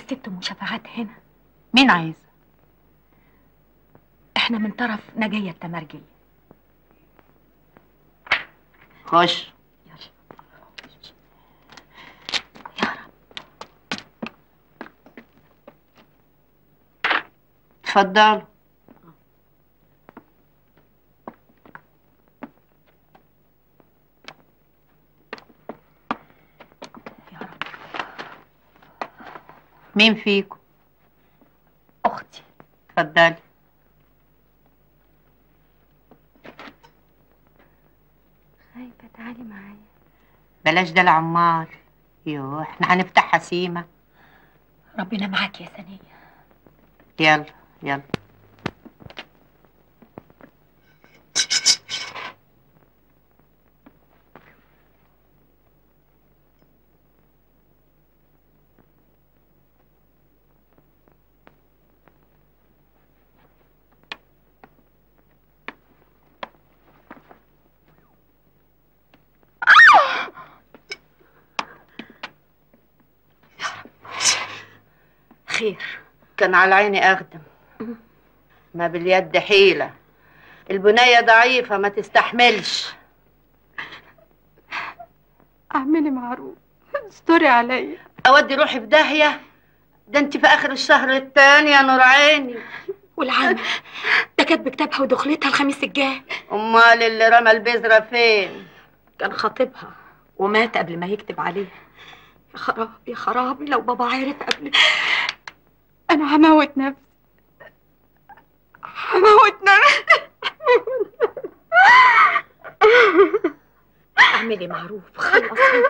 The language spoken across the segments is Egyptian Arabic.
الست ام شفاعات هنا مين عايزه احنا من طرف نجية التمرجية خش اتفضلوا مين فيكم اختي اتفضلي خايفة تعالي معايا بلاش ده العمار يوه احنا هنفتحها سيمة ربنا معاك يا سنية يلا يلا خير كان على عيني اخدم ما باليد حيلة البنية ضعيفة ما تستحملش اعملي معروف استوري عليا اودي روحي في داهية ده انت في اخر الشهر التاني يا نور عيني والعم ده كاتب كتابها ودخلتها الخميس الجاي امال اللي رمى البذرة فين كان خاطبها ومات قبل ما يكتب عليها يا خرابي يا خرابي لو بابا عرف قبل انا هموت نفسي هموت نفسي اعملي معروف خلصي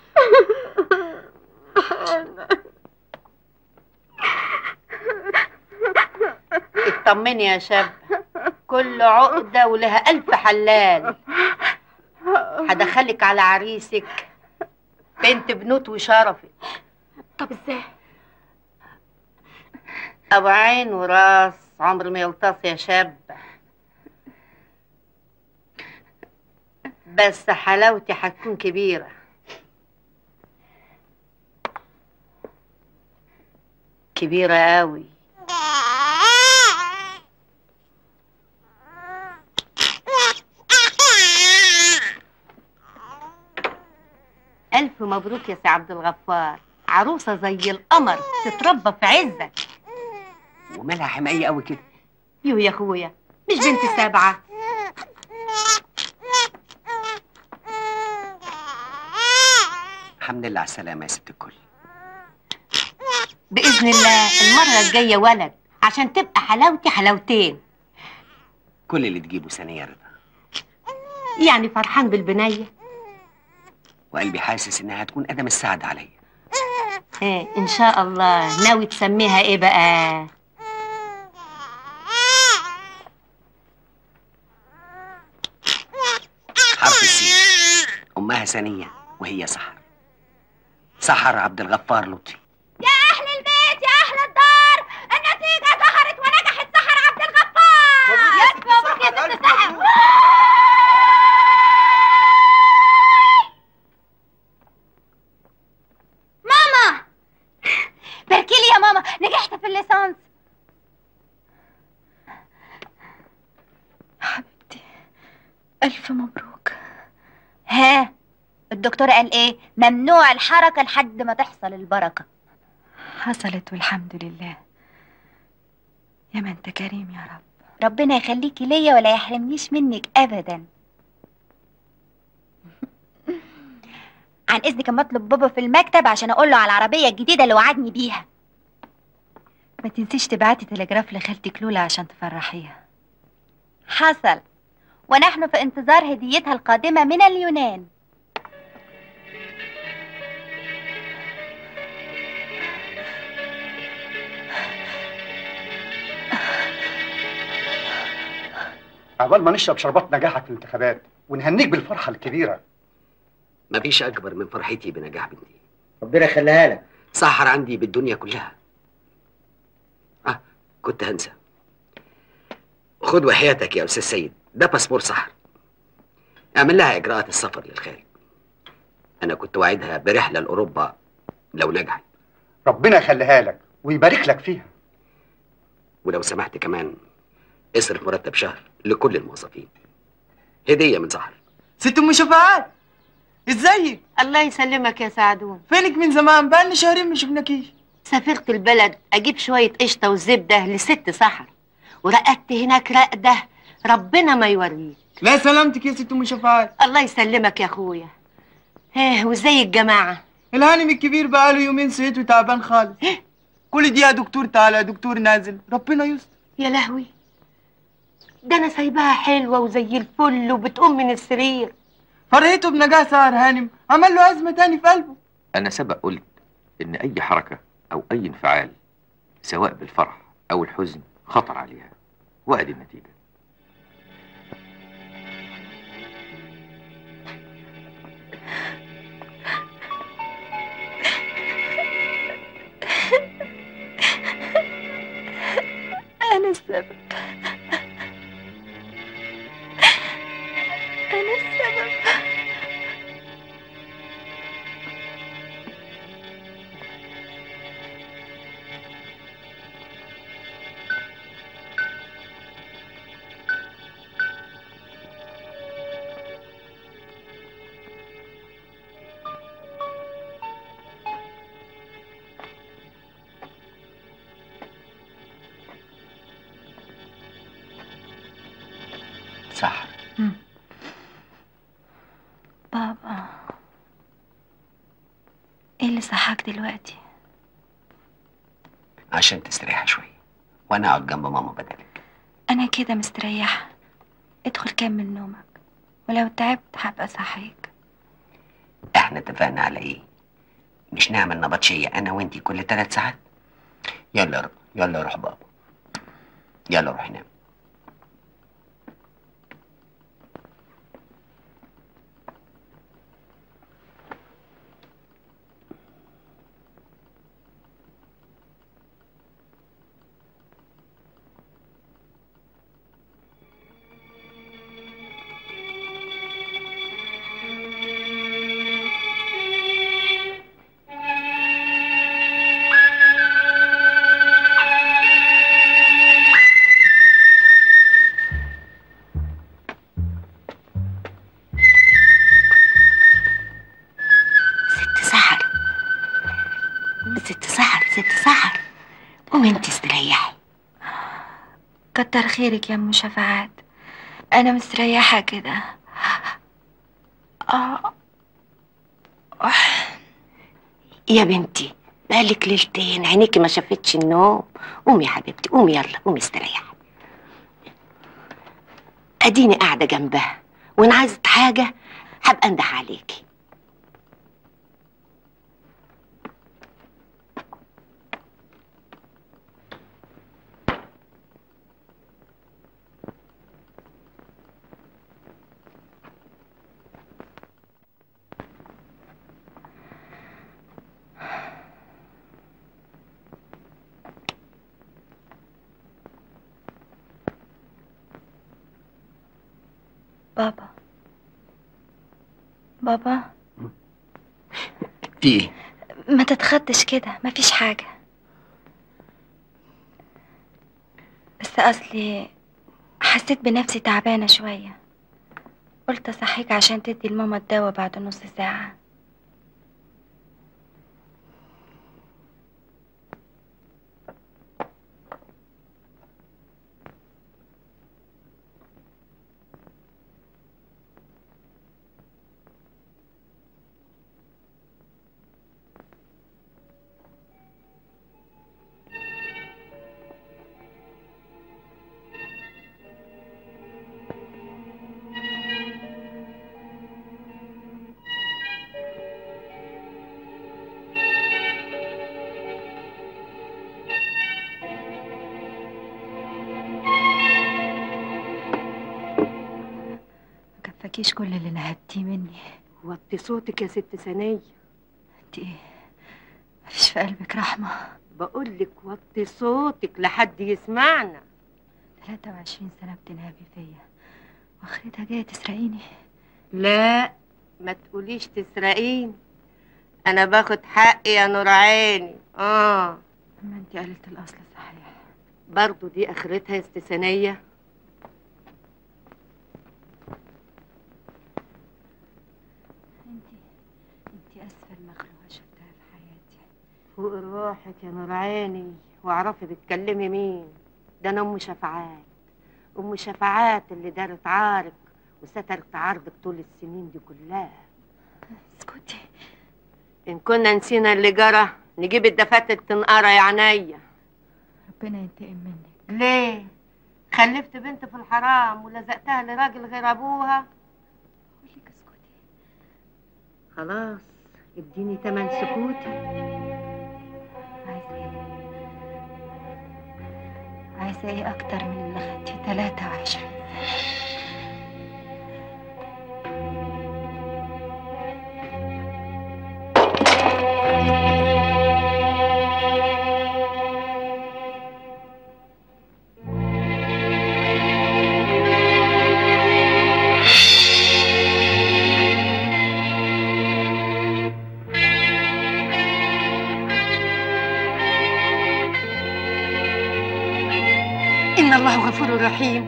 اطمني يا شاب كل عقدة ولها ألف حلال هدخلك على عريسك بنت بنوت وشرفك طب ازاي أبو عين وراس عمر ما يلتص يا شاب بس حلاوتي هتكون كبيرة كبيرة قوي ألف مبروك يا سي عبد الغفار عروسة زي القمر تتربى في عزك ومالها حماية قوي كده يو يا اخويا مش بنت سبعة الحمد لله على السلامة يا ست الكل بإذن الله المرة الجاية ولد عشان تبقى حلاوتي حلاوتين كل اللي تجيبه ثانية رضا يعني فرحان بالبنية وقلبي حاسس انها هتكون قدم السعادة عليا ايه ان شاء الله ناوي تسميها ايه بقى حرف السين امها ثانية وهي سحر سحر عبد الغفار لطفي يا أهل البيت يا أهل الدار النتيجة ظهرت ونجحت سحر عبد الغفار يا مبروك يا ست سحر ماما باركي لي يا ماما نجحت في الليسانس الف مبروك ها الدكتور قال ايه ممنوع الحركة لحد ما تحصل البركة حصلت والحمد لله يا ما انت كريم يا رب ربنا يخليكي ليا ولا يحرمنيش منك ابدا عن اذنك اما اطلب بابا في المكتب عشان اقول له على العربيه الجديده اللي وعدني بيها ما تنسيش تبعتي تلجراف لخالتك لولا عشان تفرحيها حصل ونحن في انتظار هديتها القادمه من اليونان عقبال ما نشرب شربات نجاحك في الانتخابات ونهنيك بالفرحة الكبيرة مفيش أكبر من فرحتي بنجاح بنتي ربنا يخليها لك سحر عندي بالدنيا كلها آه كنت هنسى خد وحياتك يا أستاذ سيد ده باسبور سحر اعمل لها إجراءات السفر للخارج أنا كنت واعدها برحلة لأوروبا لو نجحت ربنا يخليها لك ويبارك لك فيها ولو سمحت كمان اصرف مرتب شهر لكل الموظفين هديه من سحر ست ام شفاعات ازيك الله يسلمك يا سعدون فينك من زمان بقالنا شهرين ما شفناكيش سافرت البلد اجيب شويه قشطه وزبده لست سحر ورقدت هناك رقده ربنا ما يوريك لا سلامتك يا ست ام شفاعات الله يسلمك يا اخويا ها وازاي الجماعه الهانم الكبير بقاله يومين صحيت وتعبان خالص كل دي يا دكتور تعالى يا دكتور نازل ربنا يستر يا لهوي ده انا سايباها حلوه وزي الفل وبتقوم من السرير فرحته بنجاح سهر هانم عمل له ازمه تاني في قلبه أنا سبق قلت إن أي حركة أو أي انفعال سواء بالفرح أو الحزن خطر عليها وأدي النتيجة أنا السبب أنا السبب سحر بابا ايه اللي صحاك دلوقتي عشان تستريح شويه وانا اقعد جنب ماما بدلك انا كده مستريحه ادخل كمل نومك ولو تعبت هبقى اصحيك احنا اتفقنا على ايه مش نعمل نبطشيه انا وانتي كل ثلاث ساعات يلا رو- يلا روح بابا يلا روح نام ست سحر ست سحر ست سحر قومي انت استريحي كتر خيرك يا ام شفاعات انا مستريحه كده اه يا بنتي بقالك ليلتين عينيكي ما شافتش النوم قومي يا حبيبتي قومي يلا قومي استريحي اديني قاعده جنبها وان عايزه حاجه هبقى انده عليكي بابا بابا في ايه ما تتخضش كده مفيش حاجه بس اصلي حسيت بنفسي تعبانه شويه قلت اصحيك عشان تدي لماما الدواء بعد نص ساعه مكفاكيش كل اللي نهبتيه مني وطي صوتك يا ست ثانيه انت ايه مفيش في قلبك رحمه بقول لك وطي صوتك لحد يسمعنا 23 سنه بتنهبي فيا واخرتها جايه تسرقيني لا ما تقوليش تسرقيني انا باخد حقي يا نور عيني اه ما انت قلة الاصل صحيح برضو دي اخرتها استثنية انت انت اسفل مخلوقة شفتها في حياتي فوق روحك يا نور عيني واعرفي بتكلمي مين ده انا ام شفاعات ام شفاعات اللي دارت عارك وسترت عرضك طول السنين دي كلها اسكتي ان كنا نسينا اللي جرى نجيب الدفاتر تنقرا يا عينيا ربنا ينتقم منك ليه خلفت بنت في الحرام ولزقتها لراجل غير ابوها بقولك اسكتي خلاص اديني تمن سكوتي عايزة ايه عايزة ايه اكتر من اللي خدتيه 23 ان الله غفور رحيم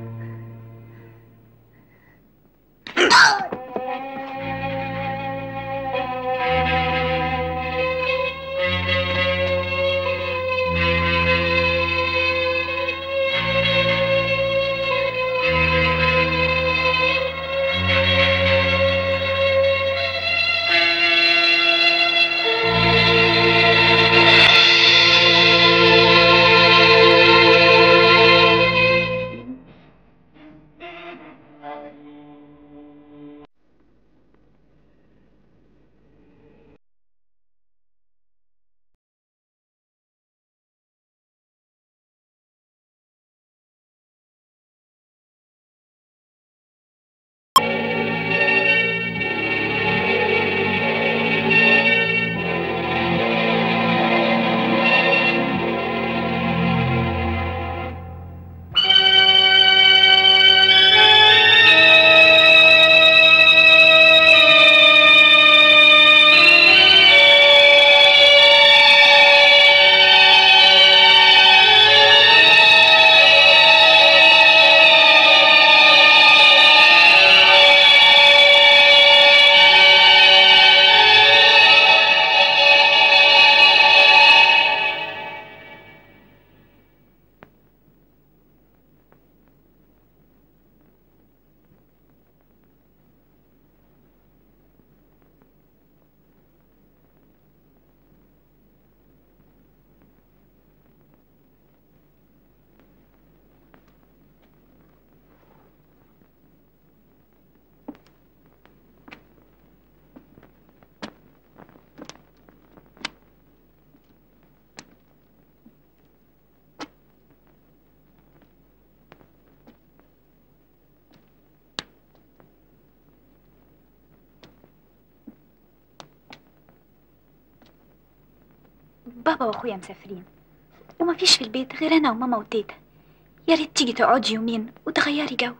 بابا واخويا مسافرين وما فيش في البيت غير انا وماما وتيتا يا ريت تيجي تقعدي يومين وتغيري جو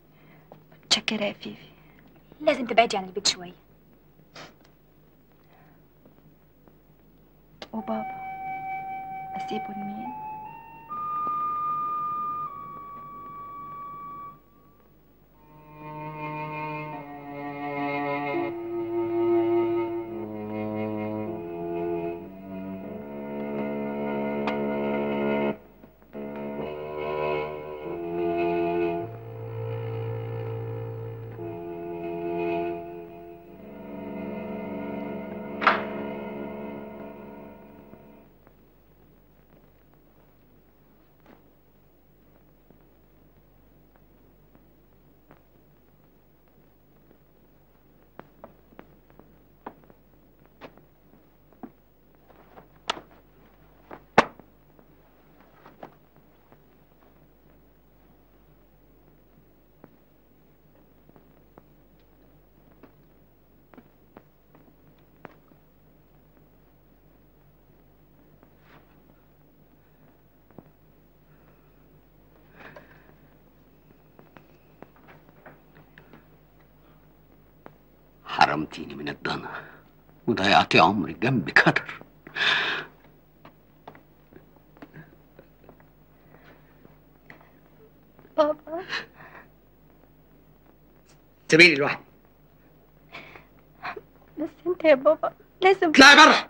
متشكرة يا فيفي لازم تبعدي عن البيت شويه وبابا اسيبه لمين حرمتيني من الضنا وضيعتي عمري جنبك هدر سيبيني لوحدي بس انت يا بابا لازم اطلعي بره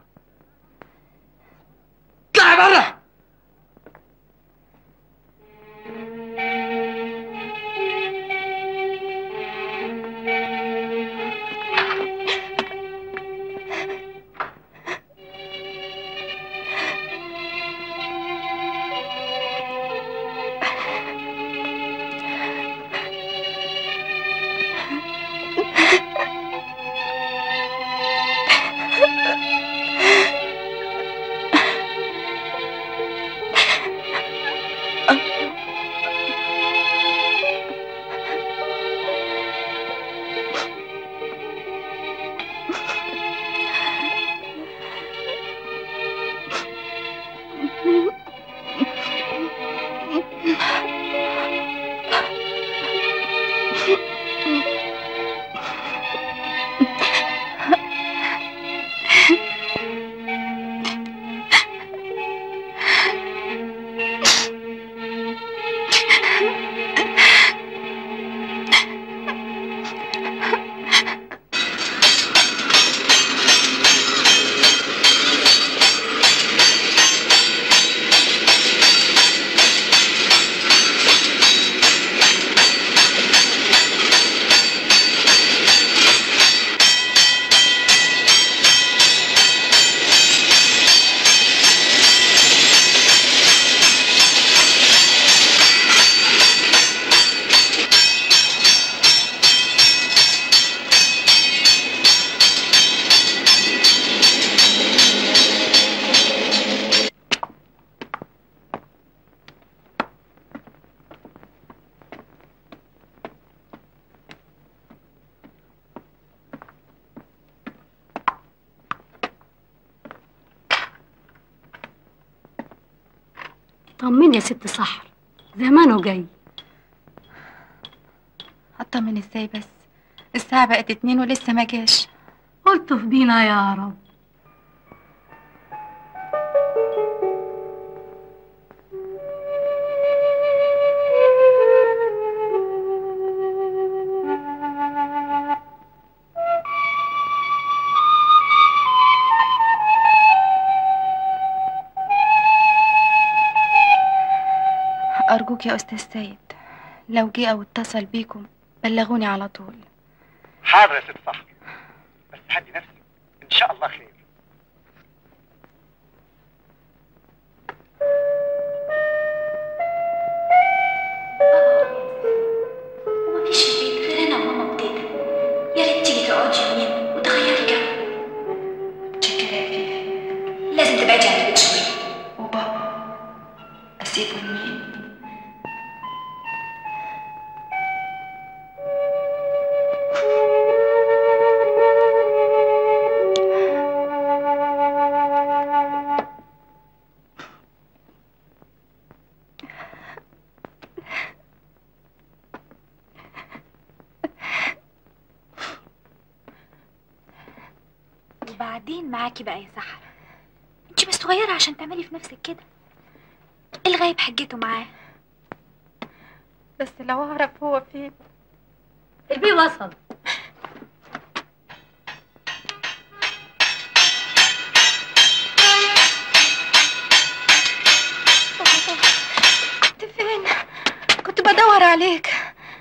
اطلعي بره طمني يا ست سحر زمانه جاي اطمن ازاي بس الساعة بقت اتنين ولسه ما جاش قلت في بينا يا رب أرجوك يا أستاذ سيد لو جه أو اتصل بيكم بلغوني على طول حاضر يا ست سحر بس هدي نفسك ان شاء الله خير ومفيش في البيت غير انا وماما وتيتا يا ريت تيجي تقعدي يومين وتغيري جو متشكرة يا فيفي لازم تبعدي عن البيت شويه وبابا أسيبه لمين وبعدين معاكي بقى يا سحر انت مش صغيره عشان تعملي في نفسك كده الغايب حجته معاه بس لو أعرف هو فين البي وصل كنت فين كنت بدور عليك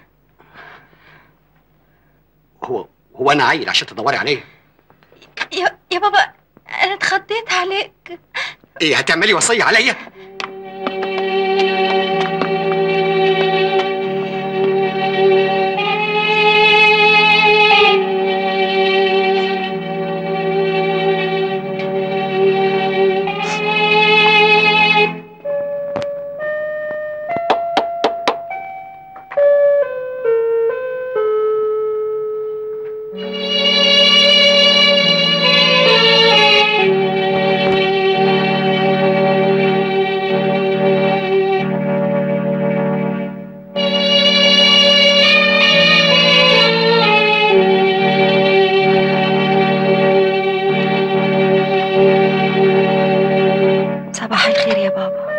هو هو انا عيل عشان تدوري عليه يا, يا بابا أنا اتخضيت عليك ايه هتعملي وصيه عليا صباح الخير يا بابا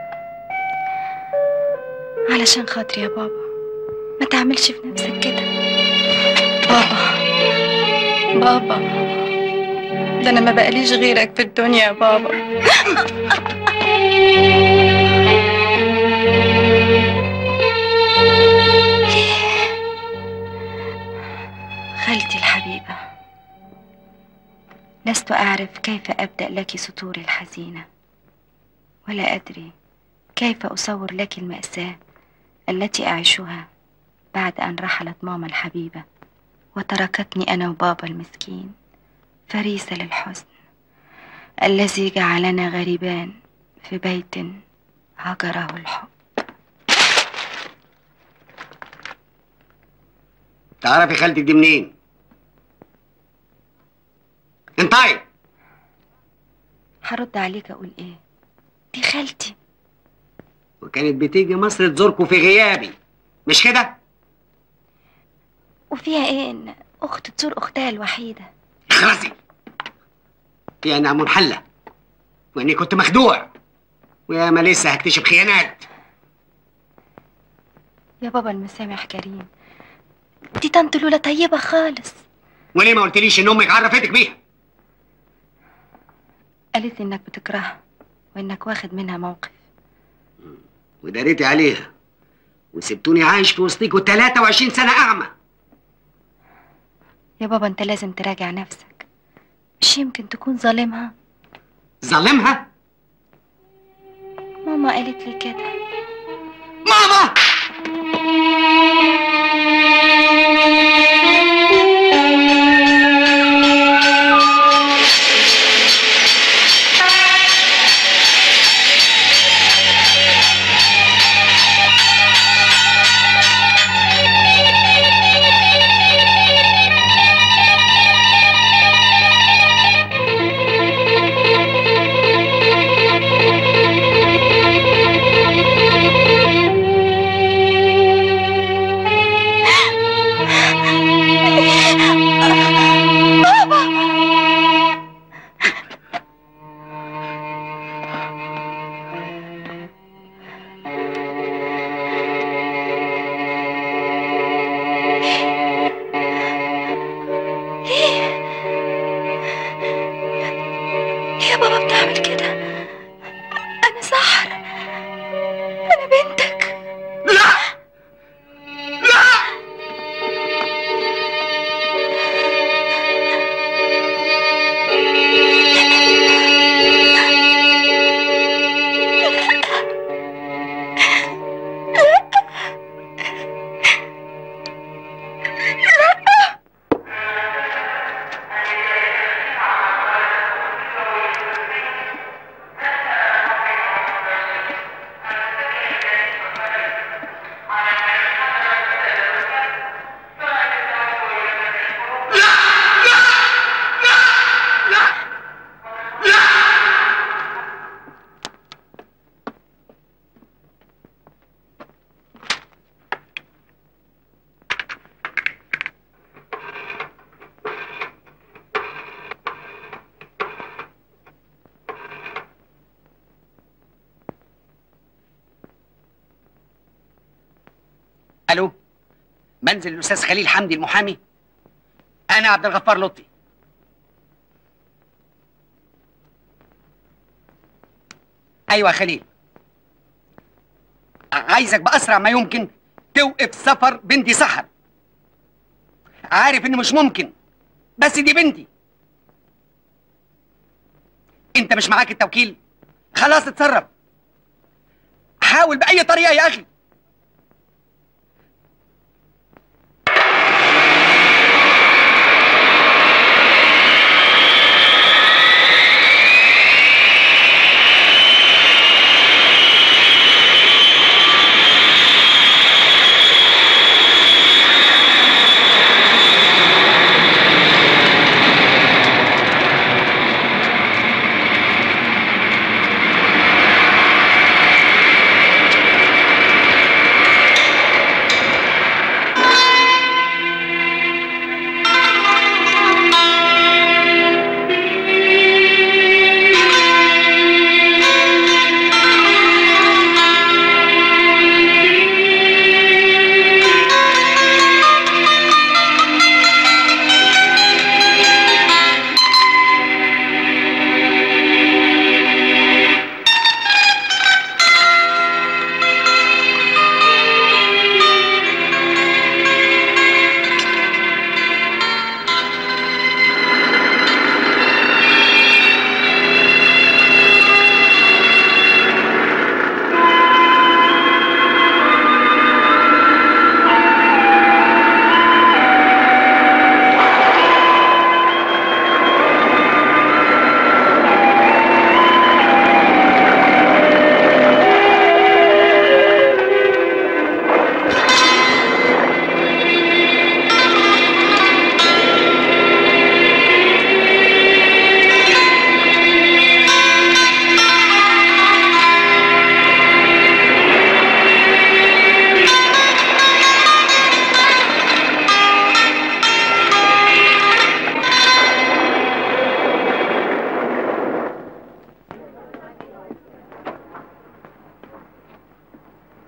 علشان خاطري يا بابا ما تعملش في نفسك كده بابا بابا ده انا ما بقاليش غيرك في الدنيا يا بابا خالتي الحبيبة لست أعرف كيف أبدأ لك سطوري الحزينة ولا أدري كيف أصور لك المأساة التي أعيشها بعد أن رحلت ماما الحبيبة وتركتني أنا وبابا المسكين فريسة للحزن الذي جعلنا غريبان في بيت هجره الحب تعرفي خالتك دي منين؟ انطقي هرد عليك أقول إيه دي خالتي وكانت بتيجي مصر تزوركوا في غيابي مش كده؟ وفيها إيه إن أخت تزور أختها الوحيدة اخرسي في انا منحلة واني كنت مخدوع ويا ما لسه هكتشف خيانات يا بابا المسامح كريم دي طنط لولا طيبة خالص وليه ما قلتليش ان امك عرفتك بيها قالت لي إنك بتكرهها وإنك واخد منها موقف وداريتي عليها وسبتوني عايش في وسطيكوا 23 سنة أعمى يا بابا أنت لازم تراجع نفسك مش يمكن تكون ظالمها ظالمها ماما قالت لي كده ماما يا بابا بتعمل كده أنا سحر أنا بنتك لا لا الو منزل الاستاذ خليل حمدي المحامي انا عبد الغفار لطفي ايوه يا خليل عايزك باسرع ما يمكن توقف سفر بنتي سحر عارف انه مش ممكن بس دي بنتي انت مش معاك التوكيل خلاص اتصرف حاول باي طريقه يا اخي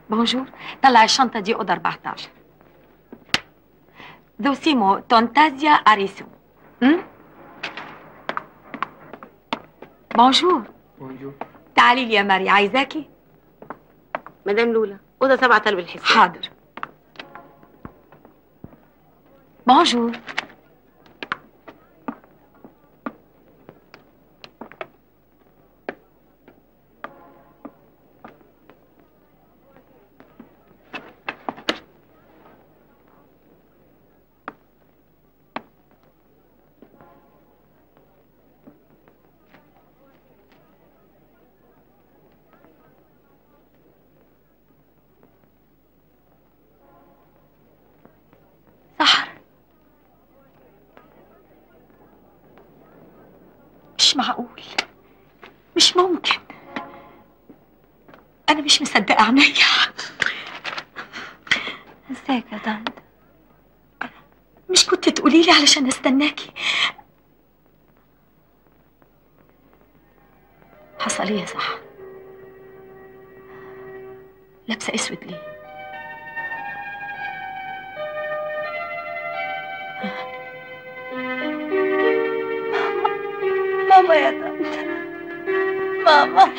بونجور طلع الشنطة دي أوضة 14 دوسيمو تونتازيا أريسو هم؟ بونجور بونجور تعالي لي يا ماري عايزاكي مدام لولا اوضه سبعة طلب الحساب حاضر بونجور سحر مش معقول مش ممكن أنا مش مصدقة عينيا ازيك يا طنط مش كنت تقولي لي علشان استناكي حصل ايه يا سحر لابسه اسود ليه ماما يا طنط ماما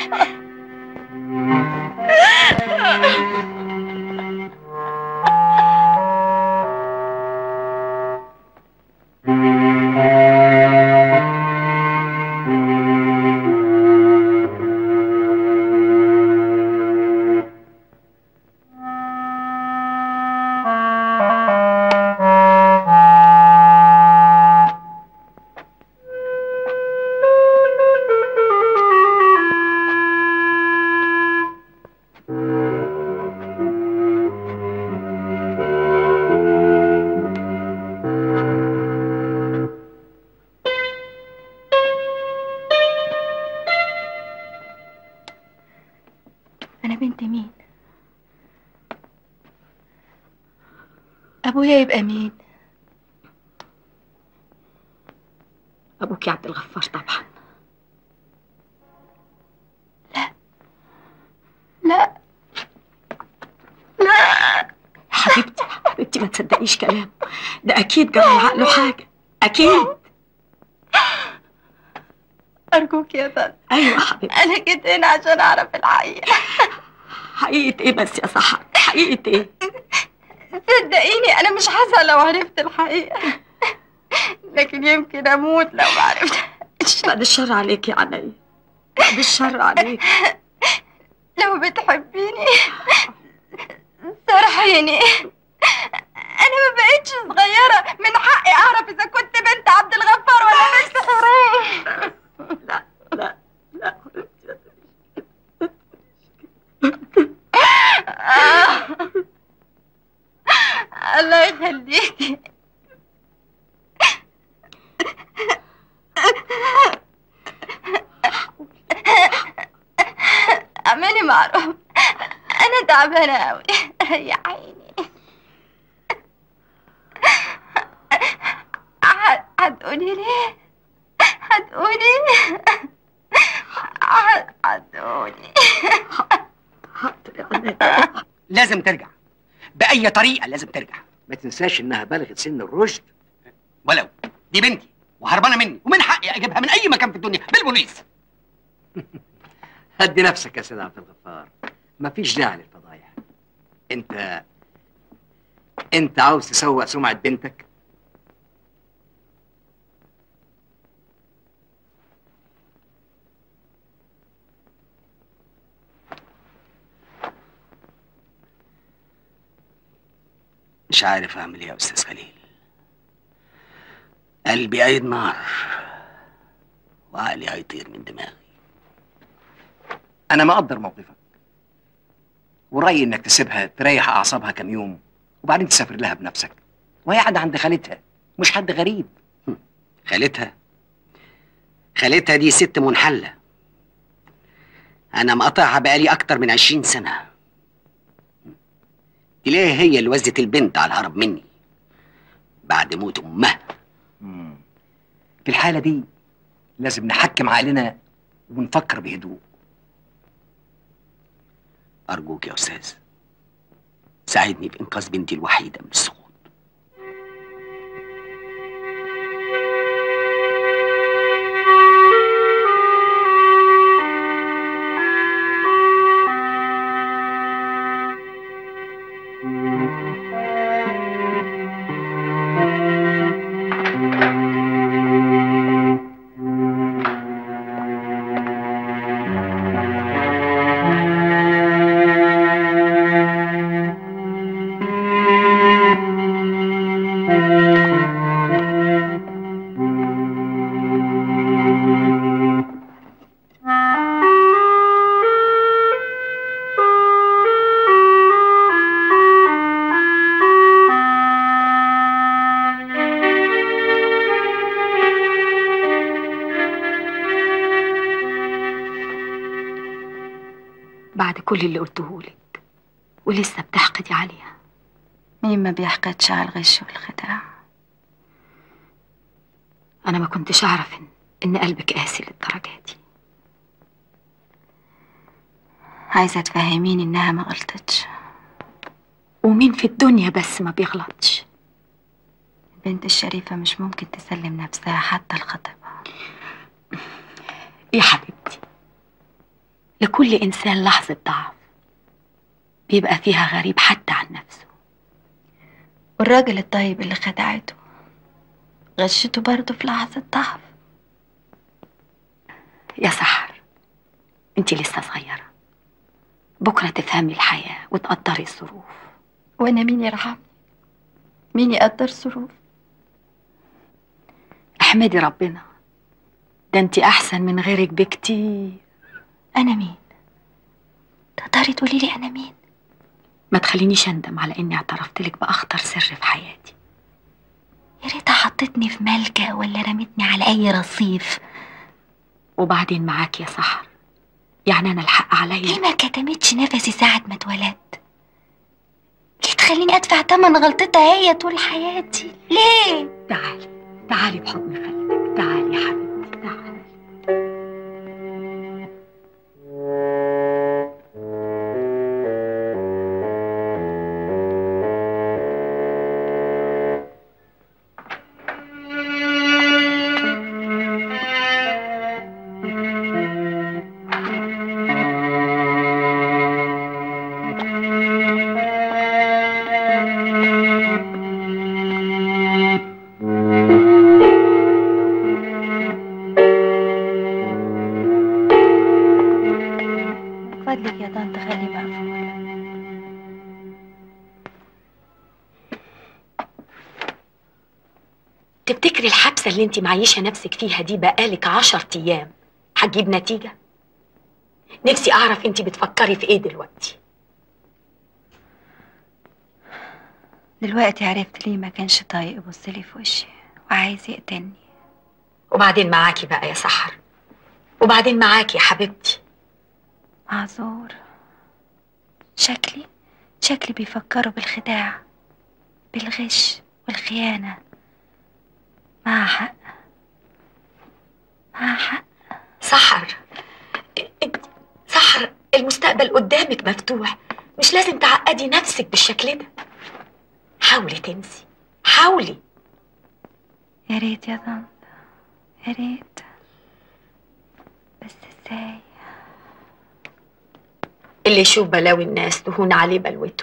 انا بنت مين ابويا يبقى مين أبوك عبد الغفار طبعا لا حبيبتي حبيبتي ما تصدقيش كلامه ده أكيد جرى لعقله حاجة أكيد ارجوك يا طنط أيوة حبيبتي انا جيت هنا عشان اعرف الحقيقه حقيقة إيه بس يا سحر حقيقة إيه صدقيني انا مش هزعل لو عرفت الحقيقه لكن يمكن اموت لو ما عرفتش بعد الشر عليك يا عيني بعد الشر عليك لو بتحبيني صرحيني انا ما بقتش صغيره من حقي اعرف اذا كنت بنت عبد الغفار ولا بنت حرام لا لا لا الله يخليكي اعملي معروف انا تعبانه قوي ريحيني ه- هتقولي ليه هتقولي ه- هتقولي حاضر يا عيني لازم ترجع بأي طريقة لازم ترجع ما تنساش إنها بلغت سن الرشد ولو دي بنتي وهربانة مني ومن حقي أجيبها من أي مكان في الدنيا بالبوليس هدي نفسك يا سيد عبد الغفار مفيش داعي للفضايح أنت أنت عاوز تسوق سمعة بنتك مش عارف اعمل ايه يا استاذ خليل قلبي قايد نار وعقلي هيطير من دماغي انا مقدر موقفك ورأيي انك تسيبها تريح اعصابها كام يوم وبعدين تسافر لها بنفسك وهي قاعده عند خالتها مش حد غريب خالتها خالتها دي ست منحله انا مقاطعها بقالي اكتر من عشرين سنه تلاقيها هي اللي وزت البنت على الهرب مني بعد موت امها في الحالة دي لازم نحكم عقلنا ونفكر بهدوء أرجوك يا أستاذ ساعدني في إنقاذ بنتي الوحيدة من السقوط بعد كل اللي قلتهولك ولسه بتحقدي عليها مين ما بيحقدش على الغش والخداع أنا ما كنتش أعرف إن, إن قلبك قاسي للدرجة دي عايزة تفهميني إنها ما غلطتش ومين في الدنيا بس ما بيغلطش البنت الشريفة مش ممكن تسلم نفسها حتى لخطيبها يا حبيبتي لكل إنسان لحظة ضعف بيبقى فيها غريب حتى عن نفسه والراجل الطيب اللي خدعته غشته برضه في لحظة ضعف يا سحر انت لسه صغيرة بكرة تفهمي الحياة وتقدري الظروف وأنا مين يرحمني مين يقدر ظروف احمدي ربنا ده انت أحسن من غيرك بكتير أنا مين تقدري تقولي لي أنا مين ما تخلينيش أندم على إني اعترفت لك بأخطر سر في حياتي يا ريتها حطتني في ملجأ ولا رمتني على أي رصيف وبعدين معاك يا سحر يعني أنا الحق عليا ليه ما كتمتش نفسي ساعة ما اتولدت ليه تخليني أدفع تمن غلطتها هي طول حياتي ليه تعالي تعالي بحضن خالتك تعالي يا حبيبتي تعالي فضلك يا طنط خلي مقفول تفتكري الحبسة اللي انت معيشة نفسك فيها دي بقالك عشر أيام هتجيب نتيجة؟ نفسي أعرف انت بتفكري في ايه دلوقتي دلوقتي عرفت ليه ما كانش طايق يبصلي في وشي وعايز يقتلني وبعدين معاكي بقى يا سحر وبعدين معاكي يا حبيبتي معذور شكلي شكلي بيفكروا بالخداع بالغش والخيانة مع حق مع حق سحر انت سحر المستقبل قدامك مفتوح مش لازم تعقدي نفسك بالشكل ده حاولي تنسي حاولي يا ريت يا طنط يا ريت بس ازاي اللي يشوف بلاوي الناس تهون عليه بلوته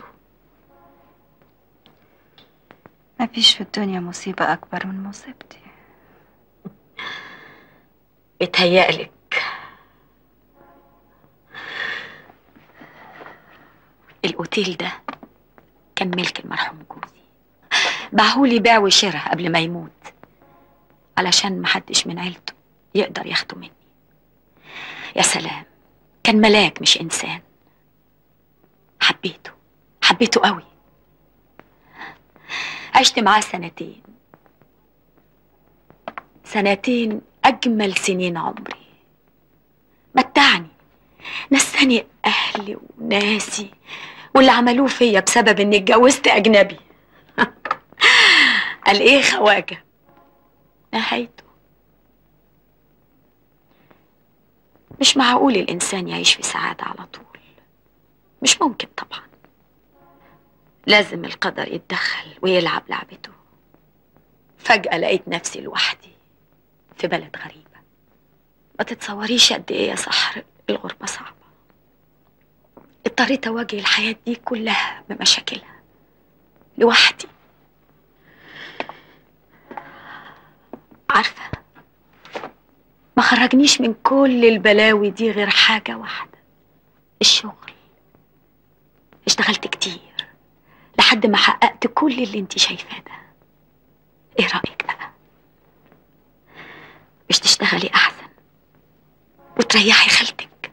مفيش في الدنيا مصيبة أكبر من مصيبتي بتهيألك الأوتيل ده كان ملك المرحوم جوزي باعهولي بيع وشراء قبل ما يموت علشان محدش من عيلته يقدر ياخده مني يا سلام كان ملاك مش إنسان حبيته حبيته قوي عشت معاه سنتين سنتين أجمل سنين عمري متعني نساني أهلي وناسي واللي عملوه فيا بسبب إني اتجوزت أجنبي قال إيه خواجة نهايته مش معقول الإنسان يعيش في سعادة على طول مش ممكن طبعا لازم القدر يتدخل ويلعب لعبته فجأة لقيت نفسي لوحدي في بلد غريبة ما تتصوريش قد ايه يا سحر الغربة صعبة اضطريت اواجه الحياة دي كلها بمشاكلها لوحدي عارفة ما خرجنيش من كل البلاوي دي غير حاجة واحدة الشغل اشتغلت كتير لحد ما حققت كل اللي انت شايفاه ده ايه رأيك بقى مش تشتغلي احسن وتريحي خالتك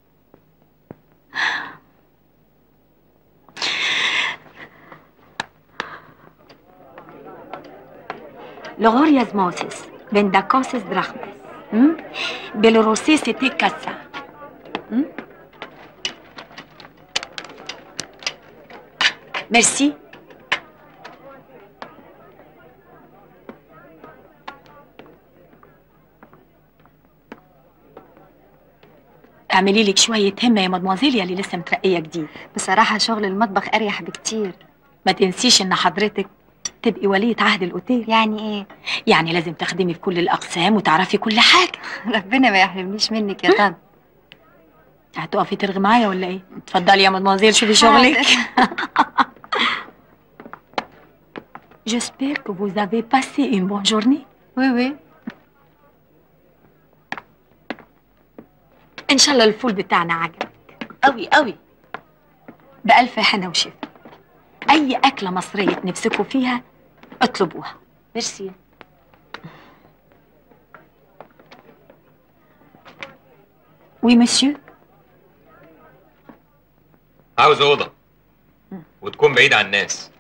L'Orias Moses, Bendakoses Drachmes. Hmm? Bélorussie, c'était Kassa. Hmm? Merci. اعملي لك شوية همة يا مدموزيل يا اللي لسه مترقية جديد بصراحة شغل المطبخ أريح بكتير ما تنسيش ان حضرتك تبقي ولية عهد الأوتيل يعني إيه؟ يعني لازم تخدمي في كل الأقسام وتعرفي كل حاجة ربنا ما يحرمنيش منك يا طنط هتقفي ترغي معايا ولا ايه؟ اتفضلي يا مدموزيل شوفي شغلك J'espère que vous avez passé une bonne journée. وي وي إن شاء الله الفول بتاعنا عجبك. قوي قوي بألف حنا وشفا. أي أكلة مصرية نفسكوا فيها اطلبوها. ميرسي وي مسيو عاوز اوضه وتكون بعيد عن الناس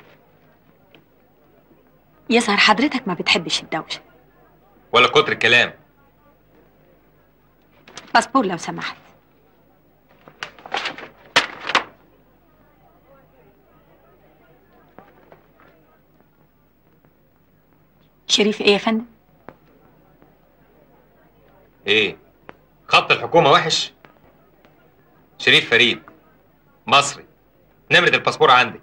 يظهر حضرتك ما بتحبش الدوشة. ولا كتر الكلام باسبور لو سمحت. شريف ايه يا فندم؟ ايه خط الحكومه وحش شريف فريد مصري نمره الباسبور عندك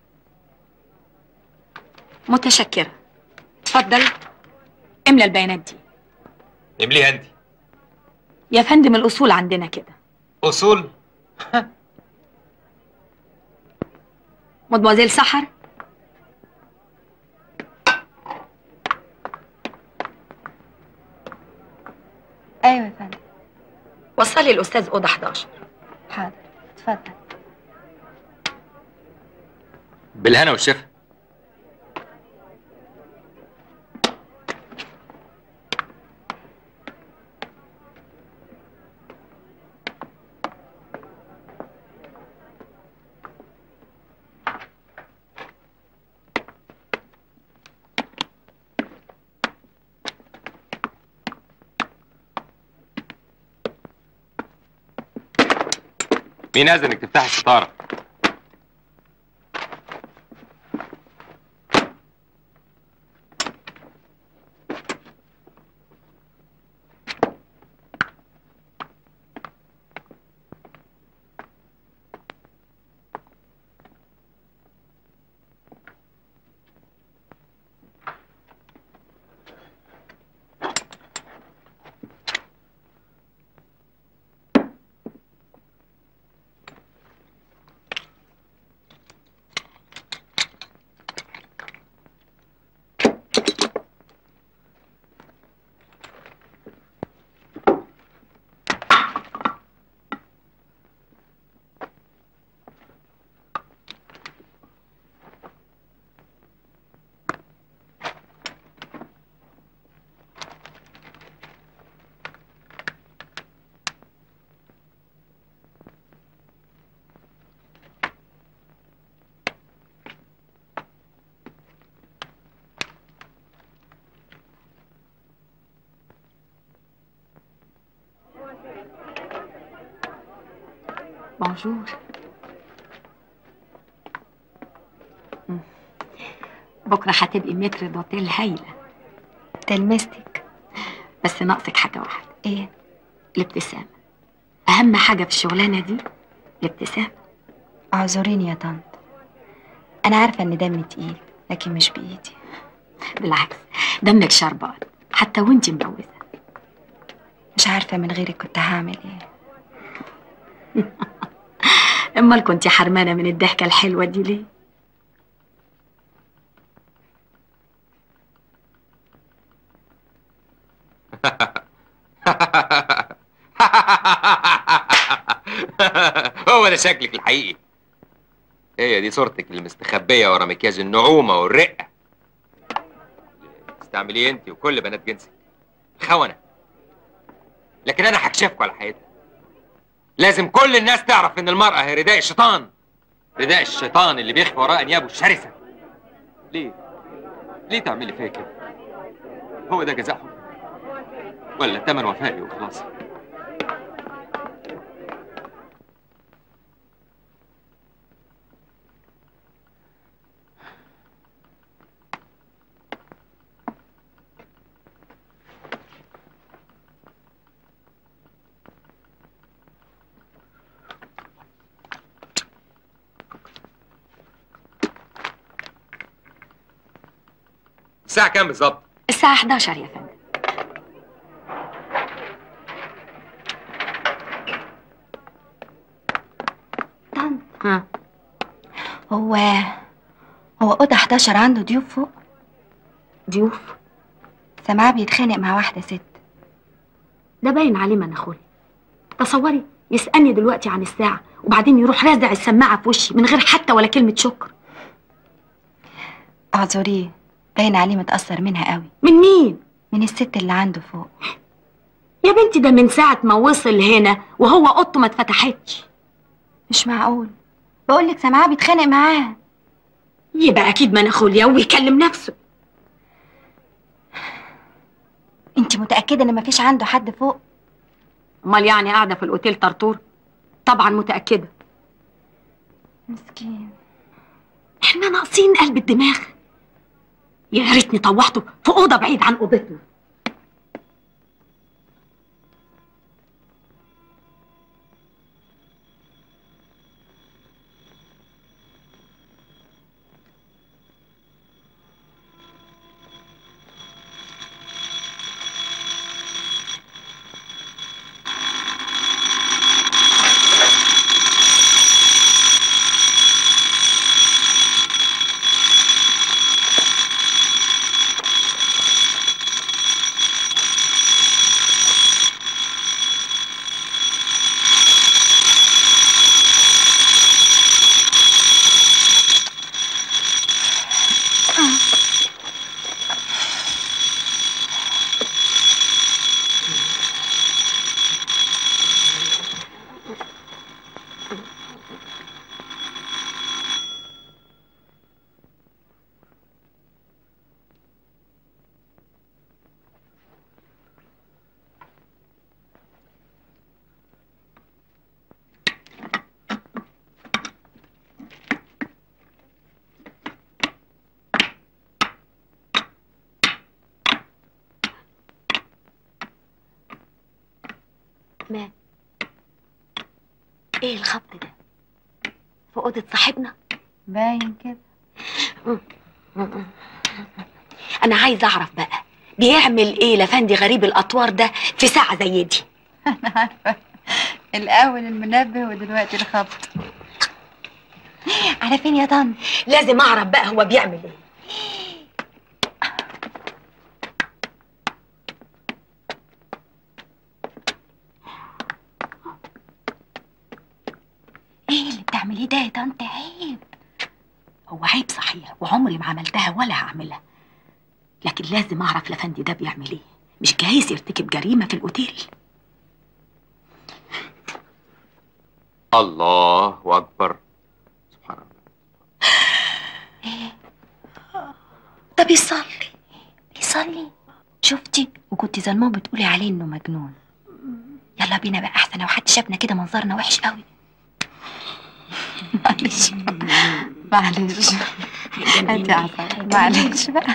متشكرة. اتفضل املى البيانات دي. امليها انت يا فندم الأصول عندنا كده. اصول مدموزيل سحر أيوة يا فندم وصلي الأستاذ أوضة 11 حاضر اتفضل بالهنا والشفا مين عايز انك تفتح الستاره بونجور مم. بكرة هتبقي متر دوتيل هايلة تلمستك بس ناقصك حاجة واحدة إيه؟ الابتسامة أهم حاجة في الشغلانة دي الابتسامة اعذريني يا طنط أنا عارفة إن دمي تقيل لكن مش بإيدي بالعكس دمك شربان حتى وانت مبوزة مش عارفة من غيرك كنت هعمل إيه امال كنت حرمانة من الضحكة الحلوة دي ليه هو ده شكلك الحقيقي هي دي صورتك المستخبية ورا مكياج النعومة والرقة استعمليه انت وكل بنات جنسك خونة لكن انا هكشفكوا على حقيقتها لازم كل الناس تعرف ان المرأة هي رداء الشيطان رداء الشيطان اللي بيخفي وراء انيابه الشرسة ليه؟ ليه تعملي فيا كده؟ هو ده جزاء حب ولا تمن وفائي وخلاص الساعة كام بالظبط؟ الساعة 11 يا فندم ها هو هو أوضة 11 عنده ضيوف فوق ضيوف سامعاه بيتخانق مع واحدة ست ده باين عليه مناخولي تصوري يسألني دلوقتي عن الساعة وبعدين يروح رازع السماعة في وشي من غير حتى ولا كلمة شكر اعذريه باين عليه متأثر منها قوي من مين؟ من الست اللي عنده فوق يا بنتي ده من ساعة ما وصل هنا وهو اوضته ما اتفتحتش مش معقول بقولك سامعاه بيتخانق معاها يبقى أكيد مناخوليا ويكلم نفسه انت متأكدة ان مفيش عنده حد فوق امال يعني قاعدة في الأوتيل طرطور طبعا متأكدة مسكين احنا ناقصين قلب الدماغ يا ريتني طوحته في أوضة بعيد عن أوضتنا ما ايه الخبط ده في اوضه صاحبنا باين كده انا عايزه اعرف بقى بيعمل ايه لفندي غريب الاطوار ده في ساعه زي دي انا عارفة الاول المنبه ودلوقتي الخبط على فين يا طن لازم اعرف بقى هو بيعمل ايه ايه اللي بتعمليه ده يا طنط عيب هو عيب صحيح وعمري ما عملتها ولا هعملها لكن لازم اعرف لفندي ده بيعمل ايه مش جايز يرتكب جريمه في الاوتيل الله اكبر سبحان الله ده بيصلي بيصلي شفتي وكنت ظلماه بتقولي عليه انه مجنون يلا بينا بقى احسن لو حد شافنا كده منظرنا وحش قوي معلش معلش انت عصبي معلش بقى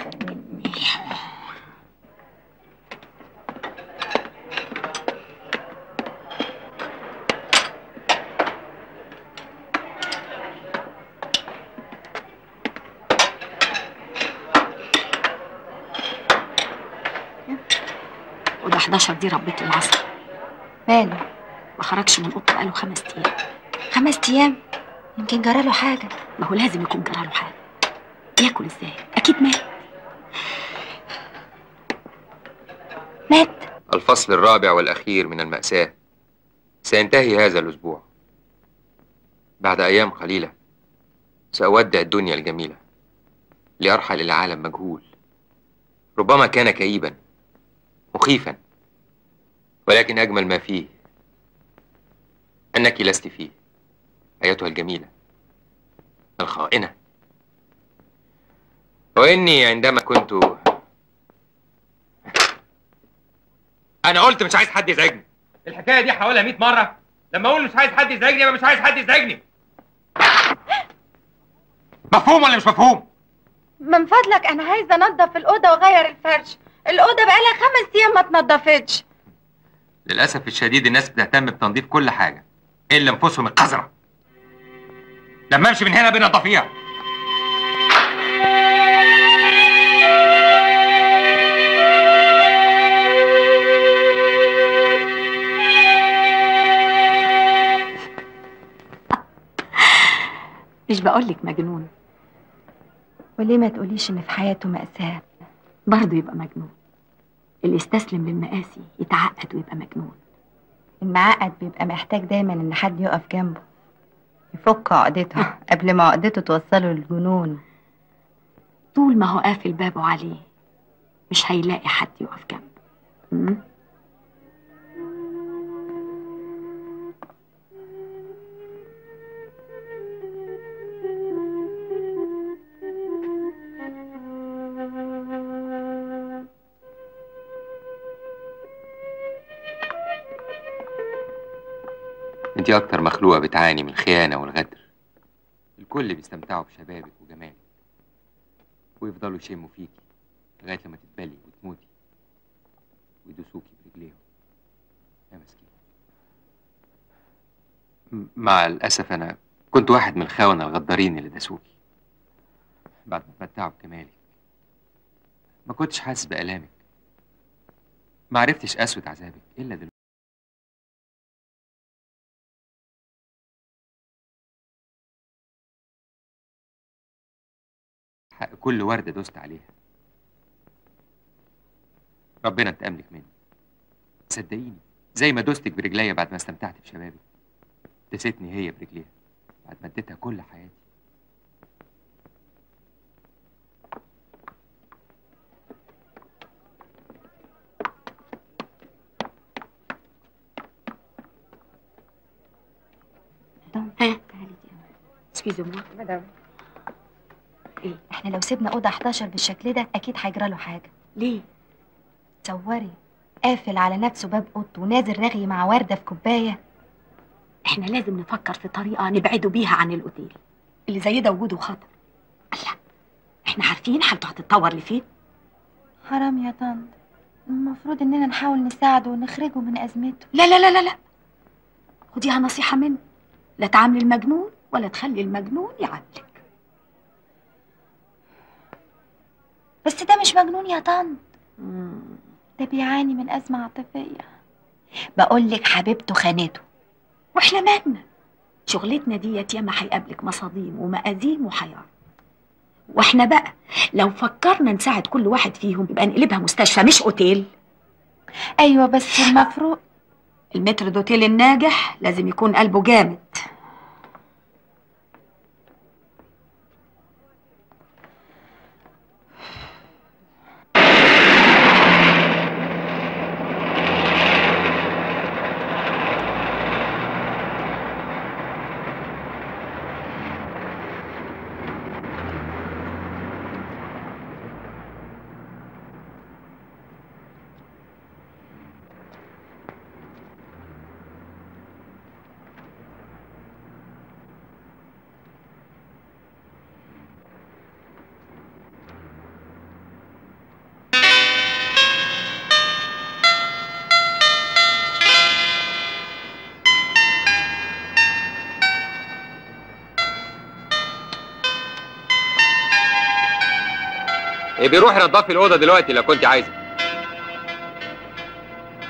ال11 دي ربت العصر ماله ما خرجش من اوضته بقاله خمس ايام خمس ايام يمكن جراله حاجه ما هو لازم يكون جراله حاجه ياكل ازاي اكيد مات مات الفصل الرابع والأخير من المأساة سينتهي هذا الأسبوع بعد أيام قليلة سأودع الدنيا الجميلة لأرحل إلى عالم مجهول ربما كان كئيبا مخيفا ولكن أجمل ما فيه أنك لست فيه أيتها الجميلة الخائنة وإني عندما كنت أنا قلت مش عايز حد يزعجني الحكاية دي هقولها 100 مرة لما أقول مش عايز حد يزعجني يبقى مش عايز حد يزعجني مفهوم ولا مش مفهوم؟ من فضلك انا عايزه انضف الاوضه واغير الفرش الاوضه بقالها خمس ايام ما اتنضفتش للأسف الشديد الناس بتهتم بتنظيف كل حاجة إلا أنفسهم القذرة لما أمشي من هنا بنضفيها مش بقولك مجنون وليه ما تقوليش ان في حياته مأساة برضه يبقى مجنون اللي يستسلم للمقاسي يتعقد ويبقى مجنون المعقد بيبقى محتاج دايما ان حد يقف جنبه يفك عقدته قبل ما عقدته توصله للجنون طول ما هو قافل بابه عليه مش هيلاقي حد يقف جنبه م? انت اكتر مخلوقة بتعاني من الخيانة والغدر الكل بيستمتعوا بشبابك وجمالك ويفضلوا يشموا فيكي لغاية لما تتبلي وتموتي ويدوسوكي برجليهم يا مسكين م- مع الأسف أنا كنت واحد من الخونة الغدارين اللي داسوكي بعد ما اتمتعوا بكمالك ما كنتش حاسس بآلامك ما عرفتش قسوة عذابك إلا دلوقتي حق كل وردة دوست عليها ربنا انتقم لك مني صدقيني زي ما دوستك برجليا بعد ما استمتعت بشبابي دستني هي برجليها بعد ما اديتها كل حياتي ها سكيزو موا مدام ايه احنا لو سيبنا اوضه 11 بالشكل ده اكيد هيجرى له حاجه ليه تصوري قافل على نفسه باب اوضته ونازل رغي مع ورده في كوبايه احنا لازم نفكر في طريقة نبعده بيها عن الأوتيل اللي زي ده وجوده خطر الله احنا عارفين حالته هتتطور لفين حرام يا طنط المفروض اننا نحاول نساعده ونخرجه من ازمته لا لا لا لا لا خديها نصيحة مني لا تعاملي المجنون ولا تخلي المجنون يعاملك بس ده مش مجنون يا طنط ده بيعاني من ازمه عاطفيه بقول لك حبيبته خانته واحنا مالنا شغلتنا ديت ياما هيقابلك مصاديم ومقاديم وحيار واحنا بقى لو فكرنا نساعد كل واحد فيهم يبقى نقلبها مستشفى مش اوتيل ايوه بس المفروض المتر دوتيل الناجح لازم يكون قلبه جامد إيه بيروح ينضفي الأوضة دلوقتي لو كنت عايزة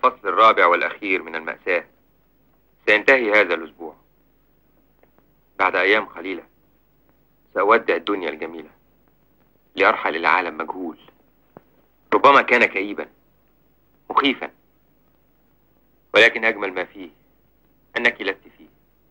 الفصل الرابع والأخير من المأساة سينتهي هذا الأسبوع بعد أيام قليلة سأودع الدنيا الجميلة لأرحل إلى عالم مجهول ربما كان كئيبا مخيفا ولكن أجمل ما فيه أنك لست فيه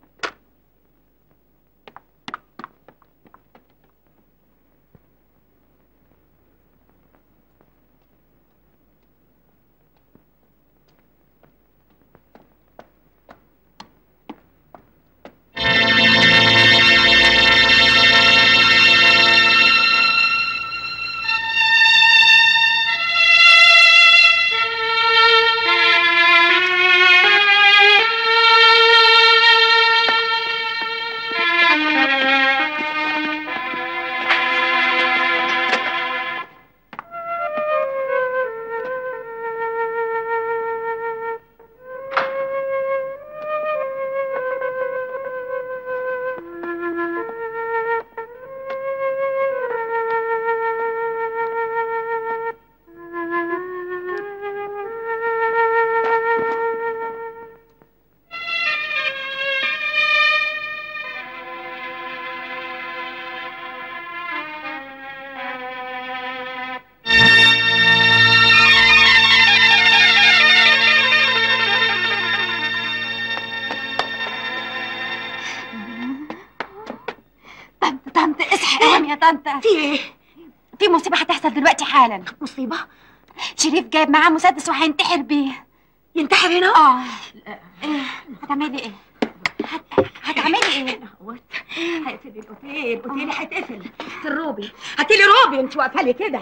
طنط طنط اصحي قوم يا طنط في ايه؟ في مصيبة هتحصل دلوقتي حالا مصيبة؟ شريف جايب معاه مسدس وهينتحر بيه ينتحر هنا؟ اه إيه؟ هتعملي ايه؟ هت- هتعملي ايه؟ هيقفل الاوتيل الاوتيل هيتقفل في الروبي هاتيلي روبي انت واقفه لي كده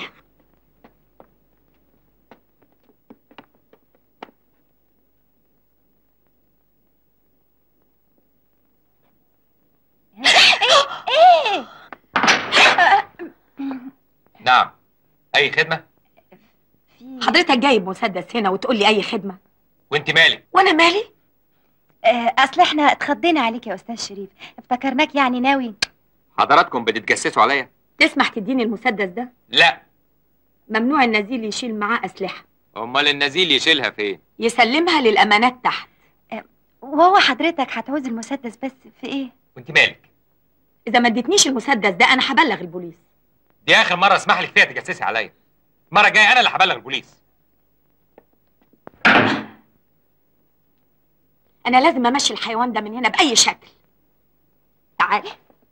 ايه؟ نعم أي خدمة حضرتك جايب مسدس هنا وتقول لي اي خدمه وأنت مالك وانا مالي آه، اصل احنا اتخضينا عليك يا استاذ شريف افتكرناك يعني ناوي حضراتكم بتتجسسوا عليا تسمح تديني المسدس ده لا ممنوع النزيل يشيل معاه اسلحه أمال النزيل يشيلها فين يسلمها للامانات تحت وهو حضرتك هتعوز المسدس بس في ايه؟ وأنت مالك اذا ما اديتنيش المسدس ده انا هبلغ البوليس دي آخر مرة أسمح لك فيها تجسسي عليا المرة الجاية أنا اللي هبلغ البوليس انا لازم امشي الحيوان ده من هنا باي شكل تعالي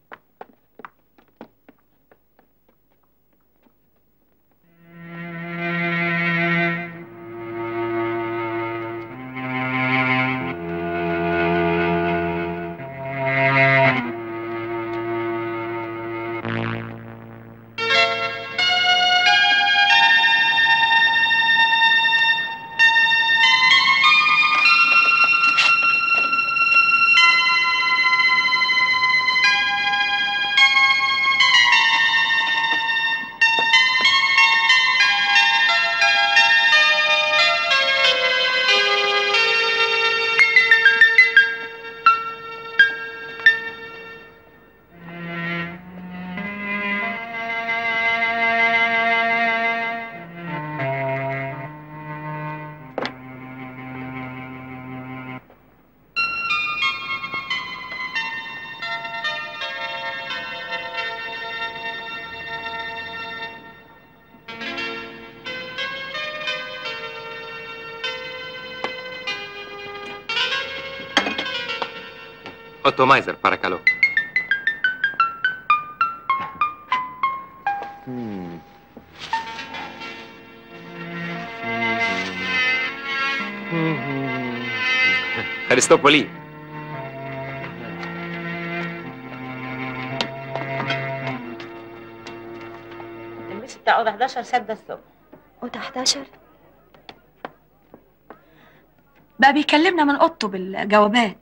Ottomaiser, para calor. Aristopoli. الميس بتاع اوضه 11 سادة الصبح اوضه 11 بقى بيكلمنا من اوضته بالجوابات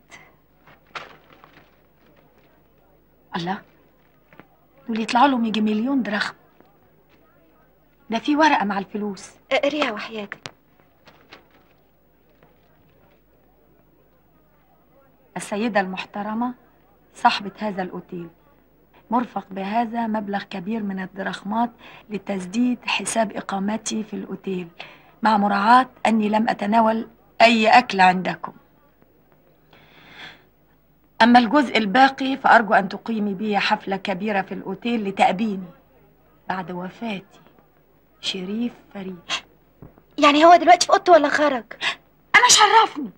الله دول يطلعوا لهم يجي مليون درهم ده في ورقه مع الفلوس اقريها وحياتك السيدة المحترمة صاحبة هذا الأوتيل مرفق بهذا مبلغ كبير من الدرخمات لتسديد حساب إقامتي في الأوتيل مع مراعاة أني لم أتناول أي أكل عندكم أما الجزء الباقي فأرجو أن تقيمي بي حفلة كبيرة في الأوتيل لتأبيني بعد وفاتي شريف فريد يعني هو دلوقتي في اوضته ولا خرج أنا شرفني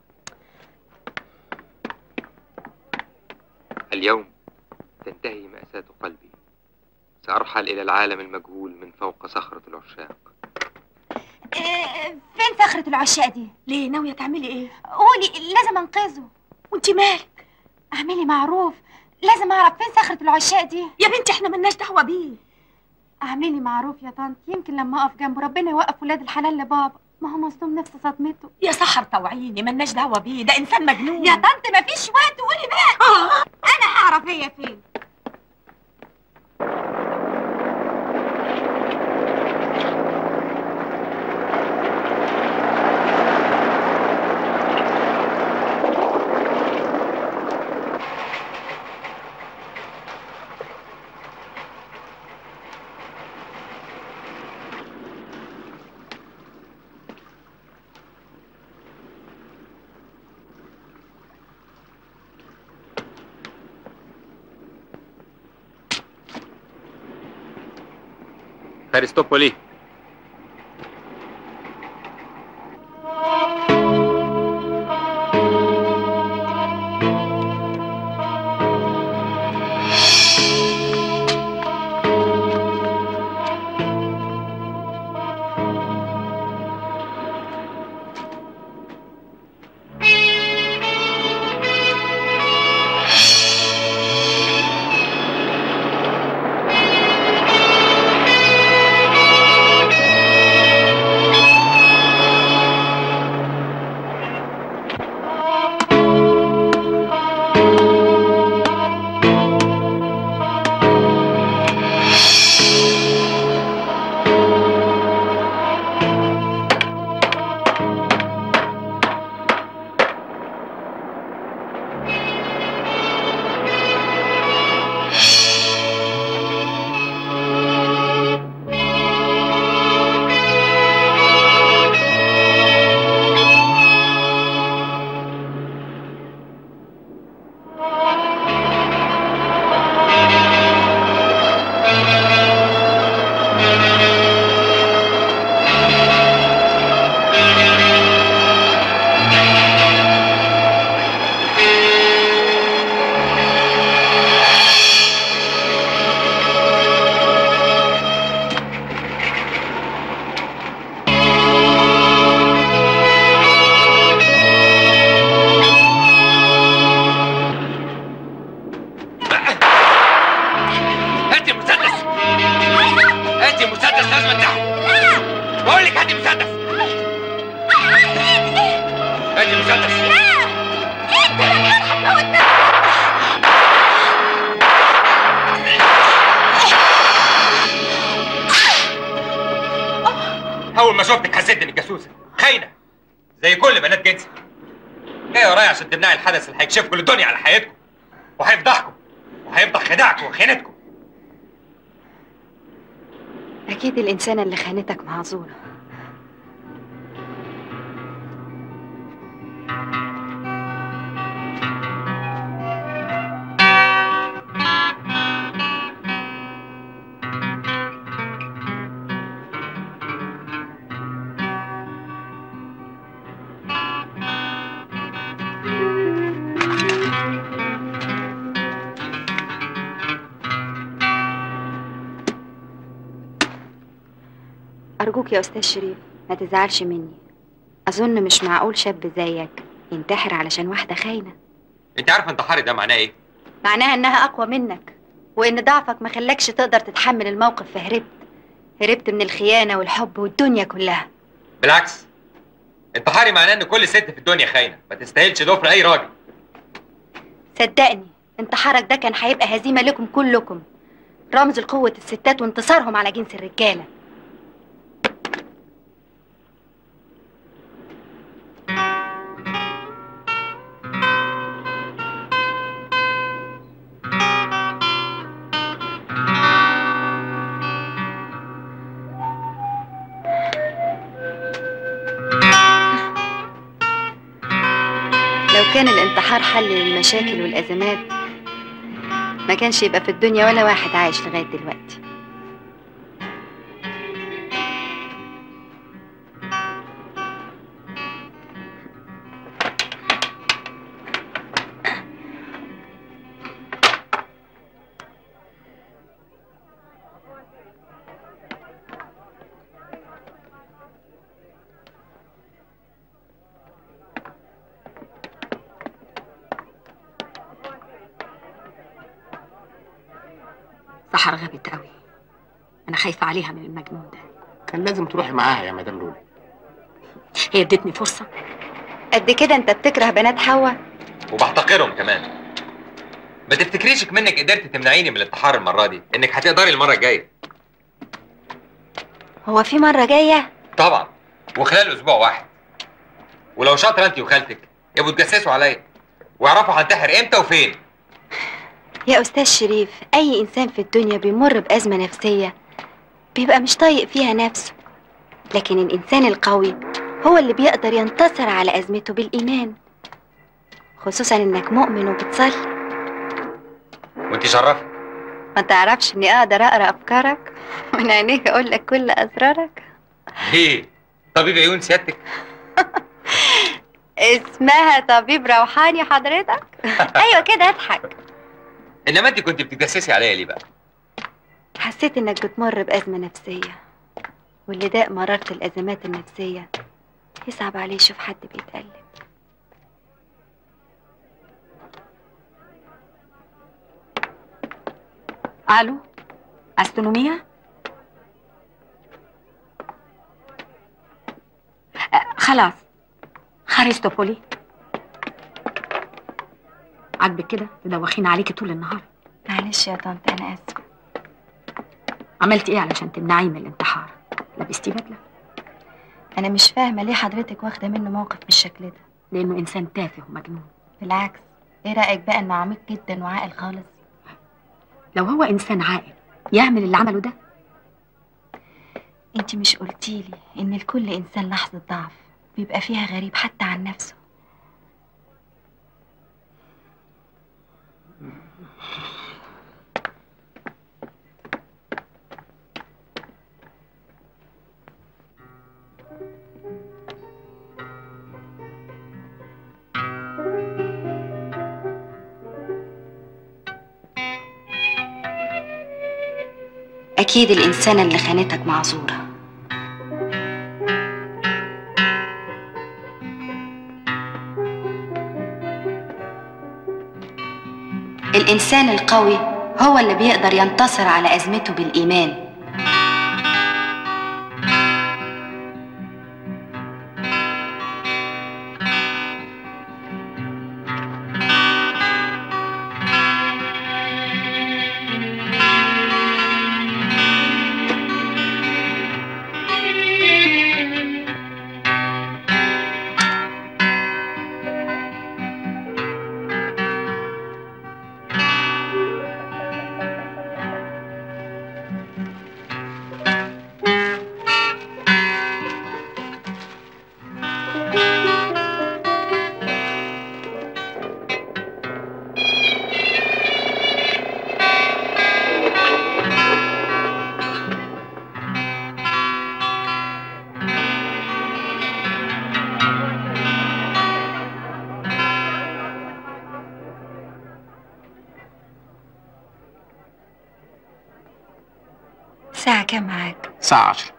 اليوم تنتهي مأساة قلبي سأرحل إلى العالم المجهول من فوق صخرة العشاق إيه، فين صخرة العشاق دي؟ ليه ناوية تعملي إيه؟ قولي لازم انقذه وانت مالك؟ اعملي معروف لازم اعرف فين صخرة العشاق دي يا بنتي احنا ملناش دعوة بيه اعملي معروف يا طنط يمكن لما اقف جنبه ربنا يوقف ولاد الحلال لبابا ما هو مصدوم نفس صدمته يا سحر طوعيني ملناش دعوة بيه ده إنسان مجنون يا طنط مفيش وقت قولي بقى آه. انا هعرف هي فين فارستوبولي هاتي المسدس هاتي المسدس لازم تحت بقول لك هاتي المسدس هاتي المسدس اول ما شفتك حسيت انك جاسوسه خاينه زي كل بنات جنسك جايه ورايا عشان تمنعي الحدث اللي هيكشفكم للدنيا على حياتكم وهيفضحكم وهيفضح خداعكم وخيانتكم اكيد الانسانه اللي خانتك معذوره أرجوك يا أستاذ شريف ما تزعلش مني أظن مش معقول شاب زيك ينتحر علشان واحدة خاينة انت عارفه انتحاري ده معناه ايه معناها إنها أقوى منك وإن ضعفك ما خلاكش تقدر تتحمل الموقف فهربت هربت من الخيانة والحب والدنيا كلها بالعكس انتحاري معناه ان كل ست في الدنيا خاينه ما تستاهلش ضفر اي راجل صدقني انتحارك ده كان هيبقى هزيمة لكم كلكم رمز لقوة الستات وانتصارهم على جنس الرجالة لو كان الانتحار حل للمشاكل والأزمات ما كانش يبقى في الدنيا ولا واحد عايش لغاية دلوقتي سحر غابت قوي انا خايفه عليها من المجنون ده كان لازم تروحي معاها يا مدام لولو هي ادتني فرصه قد كده انت بتكره بنات حواء وبحتقرهم كمان ما تفتكريش منك قدرت تمنعيني من الانتحار المره دي انك هتقدري المره الجايه هو في مرة جاية طبعا وخلال اسبوع واحد ولو شاطره انت وخالتك يبقوا تجسسوا عليا واعرفوا هنتحر امتى وفين يا أستاذ شريف أي إنسان في الدنيا بيمر بأزمة نفسية بيبقى مش طايق فيها نفسه لكن الإنسان القوي هو اللي بيقدر ينتصر على أزمته بالإيمان خصوصا إنك مؤمن وبتصلي وانت شرفت ما تعرفش إني أقدر أقرأ أفكارك من عينيك أقول لك كل أسرارك ليه طبيب عيون سيادتك اسمها طبيب روحاني حضرتك أيوة كده اضحك انما انت كنت بتتجسسي عليا ليه بقى حسيت إنك بتمر بأزمة نفسية واللي داق مرارة الأزمات النفسية يصعب عليه يشوف حد بيتقلب الو استونوميا آه، خلاص خارستوبولي عاجبك كده تدوخين عليكي طول النهار معلش يا طنط أنا آسفة عملتي ايه علشان تمنعيه من الانتحار لبستي بدله أنا مش فاهمة ليه حضرتك واخدة منه موقف بالشكل ده لانه انسان تافه ومجنون بالعكس إيه رأيك بقى إنه عميق جدا وعاقل خالص لو هو انسان عاقل يعمل اللي عمله ده انت مش قلتيلي ان لكل انسان لحظة ضعف بيبقى فيها غريب حتى عن نفسه أكيد الإنسانة اللي خانتك معذورة الإنسان القوي هو اللي بيقدر ينتصر على أزمته بالإيمان ساعة كام معاك؟ الساعة 10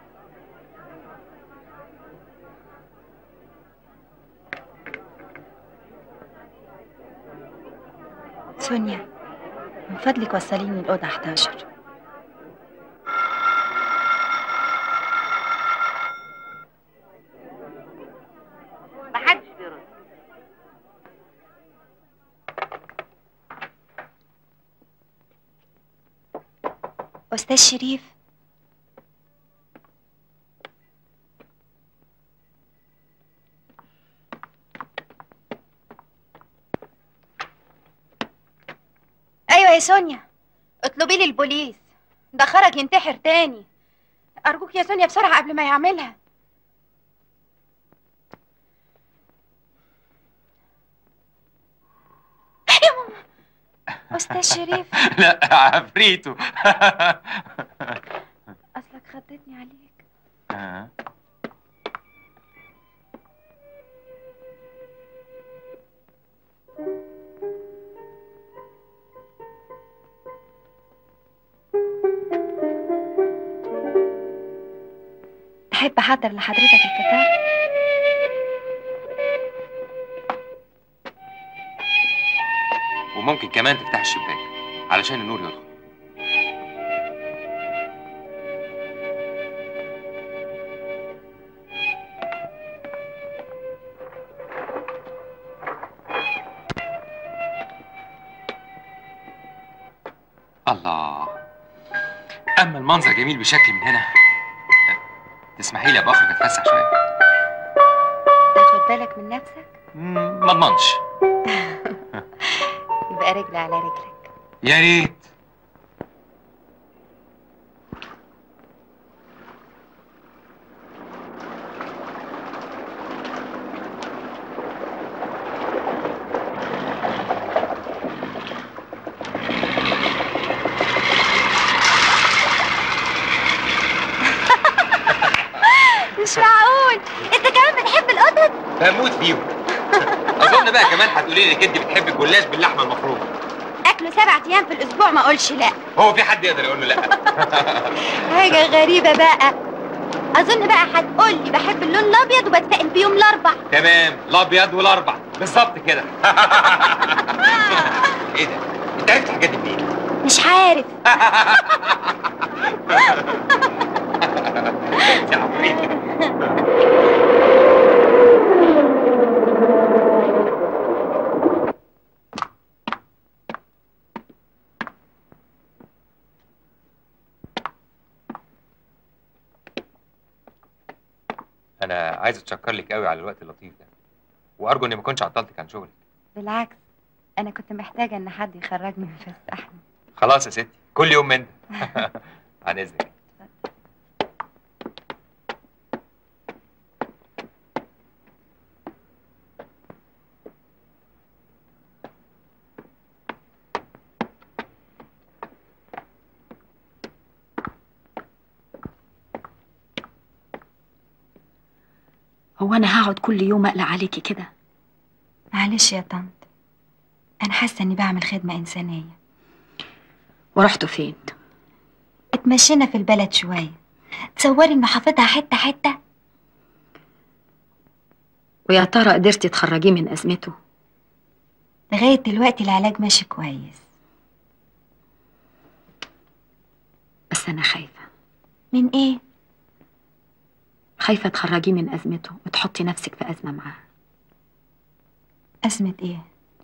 سونيا من فضلك وصليني الأوضة 11 محدش بيرد أستاذ شريف أيوة يا سونيا اطلبي لي البوليس ده خرج ينتحر تاني أرجوك يا سونيا بسرعة قبل ما يعملها أستاذ شريف لا عفريته أصلك خضتني عليك آه. تحب أحضر لحضرتك الفطار؟ وممكن كمان تفتح الشباك علشان النور يدخل الله اما المنظر جميل بشكل من هنا تسمحي لي ابقى اخرج اتفسح شويه تاخد بالك من نفسك؟ مم، ما اضمنش يبقى رجل على رجلك يا ريت مش معقول انت كمان بتحب القطط بموت فيهم اظن بقى كمان هتقولي لي انك انت بتحبي الجلاش باللحمه المفرومه اكله سبع ايام في الاسبوع ما اقولش لا هو في حد يقدر يقول له لا حاجه غريبه بقى اظن بقى هتقول لي بحب اللون الابيض وبتفائل بيوم الاربع تمام الابيض والاربع بالظبط كده ايه ده انت عرفت الحاجات دي منين مش عارف يا عفريت انا عايز اتشكر لك قوي على الوقت اللطيف ده وارجو اني ما كنتش عطلتك عن شغلك بالعكس أنا كنت محتاجة إن حد يخرجني من فسحني خلاص يا ستي كل يوم من عن اذنك هو أنا هقعد كل يوم أقلق عليكي كده معلش يا طنط أنا حاسة إني بعمل خدمة إنسانية ورحتوا فين؟ اتمشينا في البلد شوية تصوري إنه حافظها حتة حتة ويا ترى قدرتي تخرجيه من أزمته؟ لغاية دلوقتي العلاج ماشي كويس بس أنا خايفة من إيه؟ خايفة تخرجيه من أزمته وتحطي نفسك في أزمة معاه أزمة إيه؟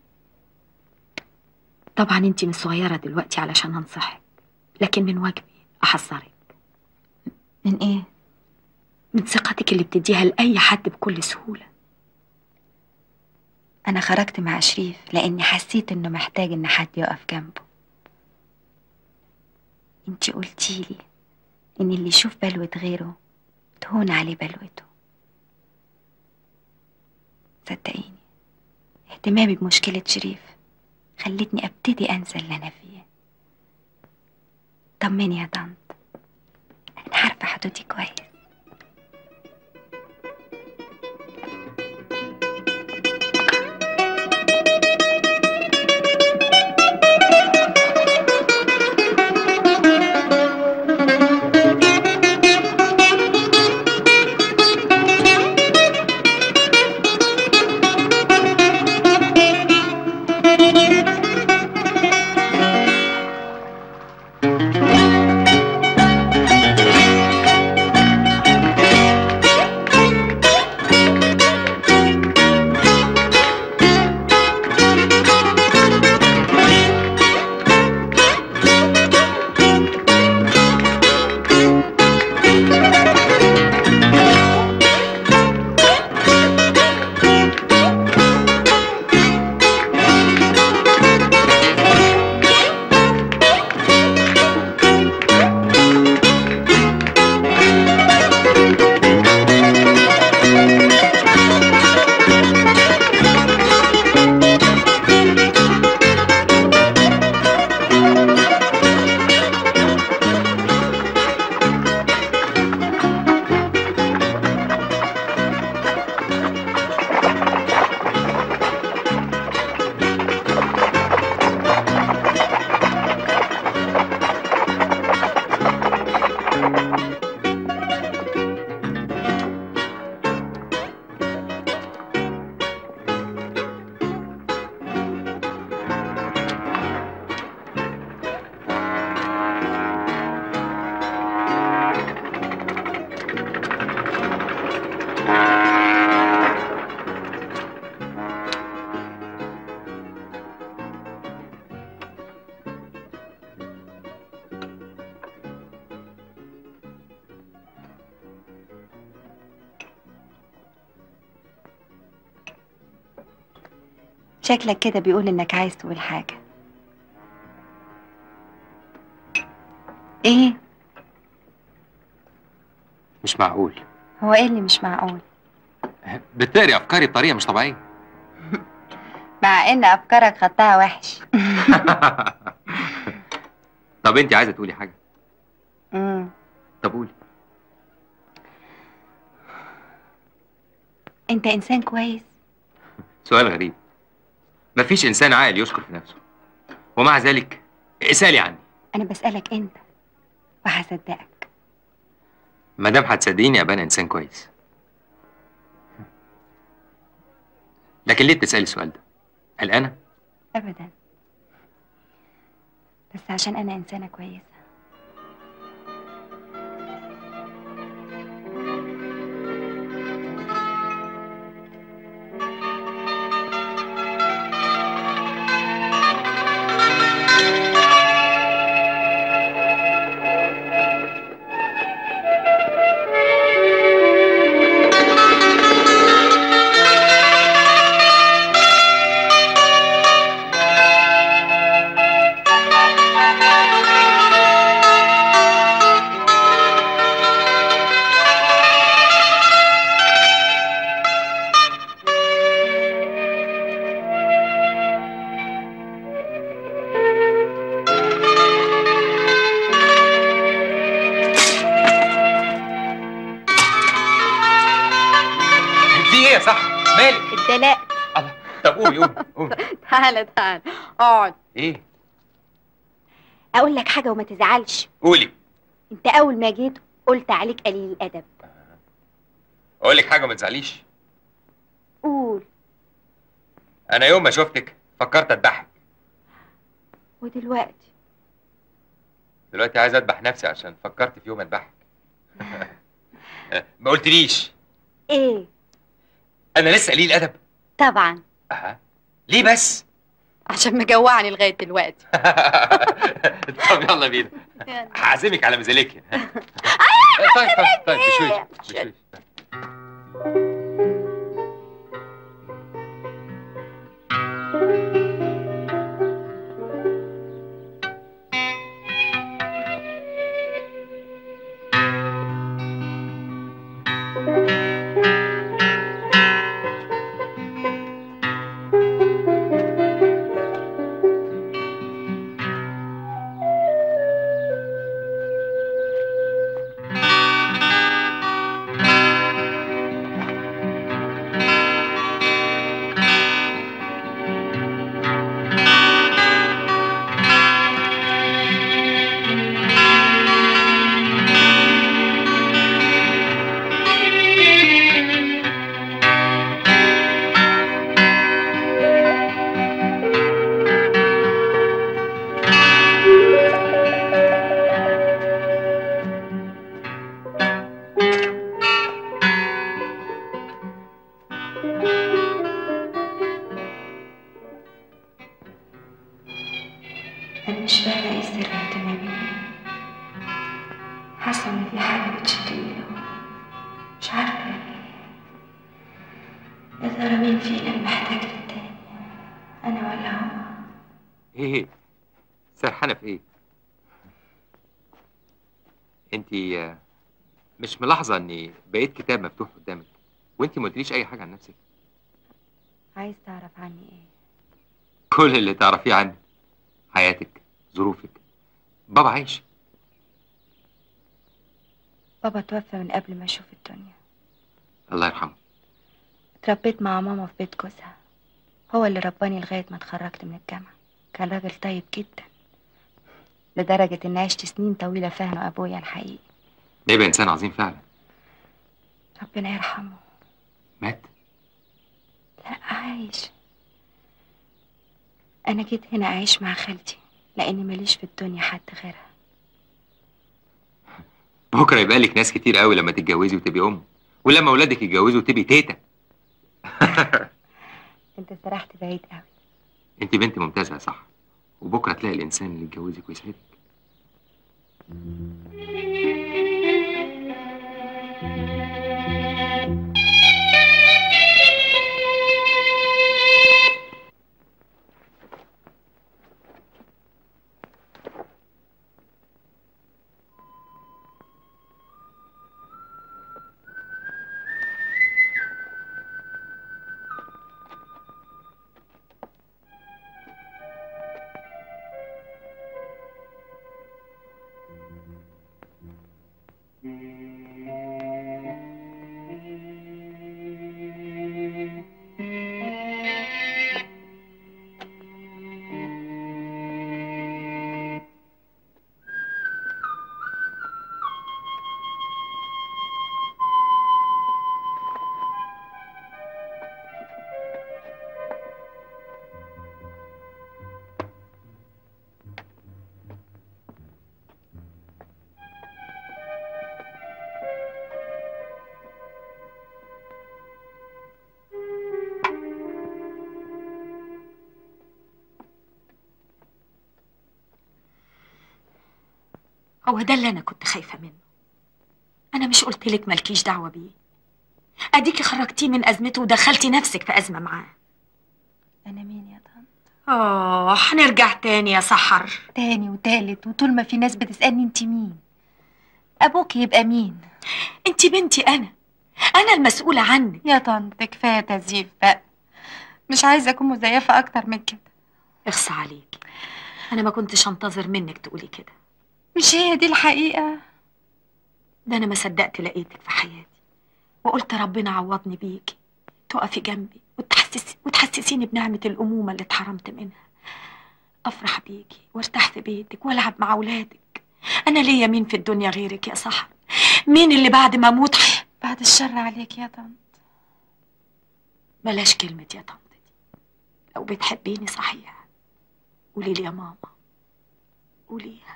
طبعا انتي مش صغيرة دلوقتي علشان أنصحك لكن من واجبي أحذرك من إيه؟ من ثقتك اللي بتديها لأي حد بكل سهولة أنا خرجت مع شريف لأني حسيت إنه محتاج إن حد يقف جنبه انتي قلتيلي إن اللي يشوف بلوة غيره تهون عليه بلوته صدقيني اهتمامي بمشكلة شريف خلتني أبتدي أنسى اللي أنا فيه طمني يا طنط أنا عارفة حدودي كويس شكلك كده بيقول انك عايز تقول حاجة ايه مش معقول هو ايه اللي مش معقول بتقري افكاري بطريقه مش طبيعيه مع ان افكارك خطها وحش طب انت عايزه تقولي حاجه مم. طب قولي انت انسان كويس سؤال غريب مفيش انسان عاقل يشكر في نفسه ومع ذلك اسالي عني انا بسألك انت وهصدقك ما دام هتصدقيني ابقى انا انسان كويس لكن ليه بتسالي السؤال ده قلقانه ابدا بس عشان انا انسانة كويسة في ايه يا صح مالك الدلاء طب قومي قومي قومي تعالى تعالى اقعد ايه اقول لك حاجه وما تزعلش قولي انت اول ما جيت قلت عليك قليل الادب اقول لك حاجه وما تزعليش قول انا يوم ما شفتك فكرت اذبحك ودلوقتي دلوقتي عايز اذبح نفسي عشان فكرت في يوم اذبحك ما قلتليش ايه انا لسه قليل ادب طبعا أها. ليه بس عشان مجوعني لغايه دلوقتي طب يلا بينا هعزمك على مزاليكيا طيب طيب طيب بشويش بشويش انا مش فاهمة ايه سر اهتمامي حاسة ان في حاجة بتشدني أوي. مش عارفة ايه يا ترى مين فينا المحتاج للتاني انا ولا هو ايه سرحانه في ايه انت مش ملاحظه اني بقيت كتاب مفتوح قدامك وانت ما قلتليش اي حاجه عن نفسك عايز تعرف عني ايه كل اللي تعرفيه عني حياتك ظروفك بابا عايش بابا توفى من قبل ما اشوف الدنيا الله يرحمه اتربيت مع ماما في بيت جوزها هو اللي رباني لغاية ما اتخرجت من الجامعة كان راجل طيب جدا لدرجة إن عشت سنين طويلة فاهمة أبويا الحقيقي ده يبقى انسان عظيم فعلا ربنا يرحمه مات لا عايش أنا جيت هنا أعيش مع خالتي لأني ماليش في الدنيا حد غيرها بكره يبقى لك ناس كتير قوي لما تتجوزي وتبقي ام ولما اولادك يتجوزوا وتبقي تيتا أنت سرحت بعيد قوي انت بنت ممتازه يا صح وبكره تلاقي الانسان اللي يتجوزك ويسعدك هو ده اللي انا كنت خايفه منه انا مش قلت لك مالكيش دعوه بيه اديكي خرجتيه من ازمته ودخلتي نفسك في ازمه معاه انا مين يا طنط اه هنرجع تاني يا سحر تاني وتالت وطول ما في ناس بتسالني انت مين ابوك يبقى مين انت بنتي انا انا المسؤوله عنك يا طنط كفايه تزييف بقى مش عايزه اكون مزيفه اكتر من كده اخصى عليكي انا ما كنتش انتظر منك تقولي كده مش هي دي الحقيقه ده انا ما صدقت لقيتك في حياتي وقلت ربنا عوضني بيكي تقفي جنبي وتحسسي وتحسسيني بنعمة الأمومة اللي اتحرمت منها أفرح بيكي وارتاح في بيتك وألعب مع أولادك أنا ليا مين في الدنيا غيرك يا سحر مين اللي بعد ما أموت بعد الشر عليك يا طنط بلاش كلمة يا طنط دي لو بتحبيني صحيح قولي لي يا ماما قوليها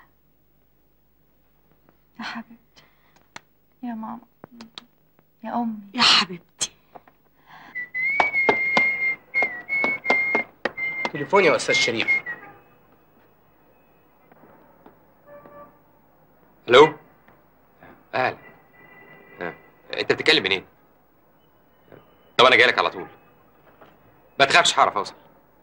يا حبيبتي يا ماما يا امي يا حبيبتي تليفوني يا استاذ شريف الو اهلا آه. انت بتتكلم منين طب انا جاي لك على طول ما تخافش هعرف اوصل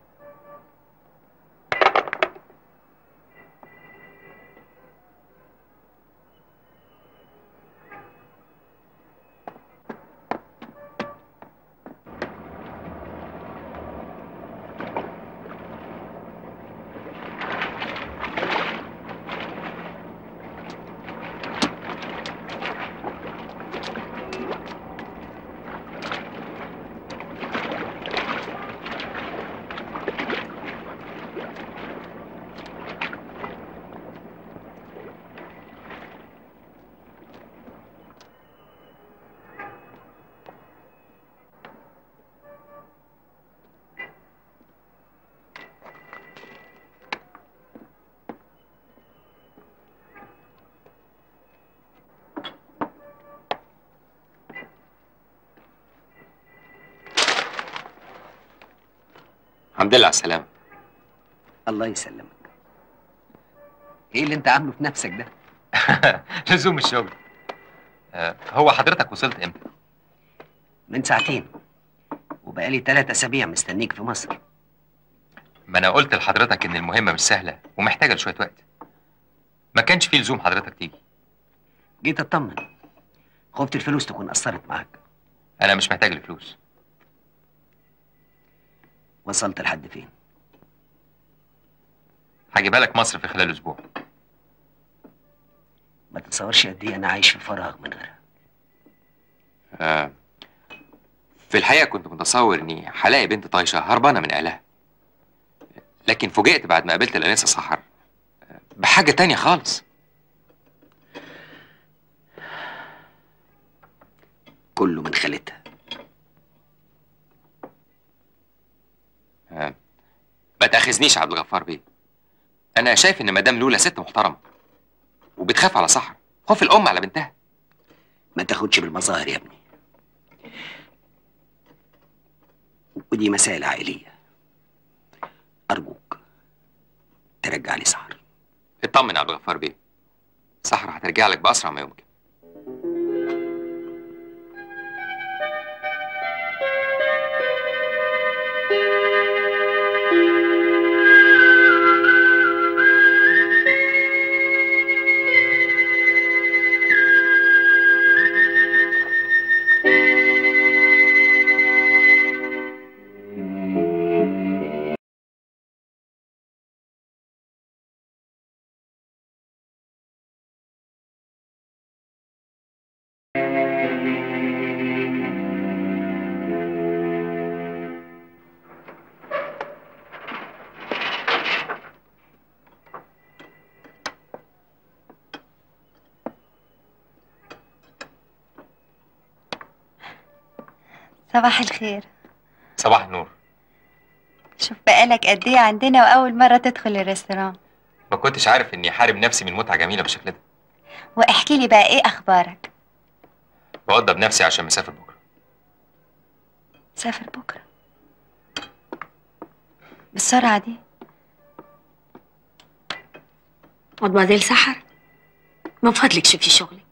الحمد لله على السلامة الله يسلمك ايه اللي انت عامله في نفسك ده لزوم الشغل آه، هو حضرتك وصلت امتى؟ من ساعتين وبقالي ثلاث اسابيع مستنيك في مصر ما انا قلت لحضرتك ان المهمة مش سهلة ومحتاجة لشوية وقت ما كانش فيه لزوم حضرتك تيجي جيت اطمن خفت الفلوس تكون اثرت معاك انا مش محتاج لفلوس وصلت لحد فين هجيبها لك مصر في خلال اسبوع ما تتصورش قد ايه انا عايش في فراغ من غيرها آه. في الحقيقة كنت متصور اني هلاقي بنت طايشة هربانة من اهلها لكن فوجئت بعد ما قابلت الانسة سحر آه، بحاجة تانية خالص كله من خالتها آه. ما تاخذنيش عبد الغفار بيه انا شايف ان مدام لولا ست محترمة وبتخاف على سحر خوف الام على بنتها ما تاخدش بالمظاهر يا ابني ودي مسائل عائلية أرجوك ترجع لي سحر اطمن يا عبد الغفار بيه سحر هترجع لك باسرع ما يمكن صباح الخير صباح النور شوف بقالك قد ايه عندنا واول مره تدخل الريستوران ما كنتش عارف اني حارم نفسي من متعة جميلة بالشكل ده واحكي لي بقى ايه اخبارك بوضب نفسي عشان مسافر بكرة سافر بكره بالسرعه دي مدمزيل سحر من فضلك شوفي شغلك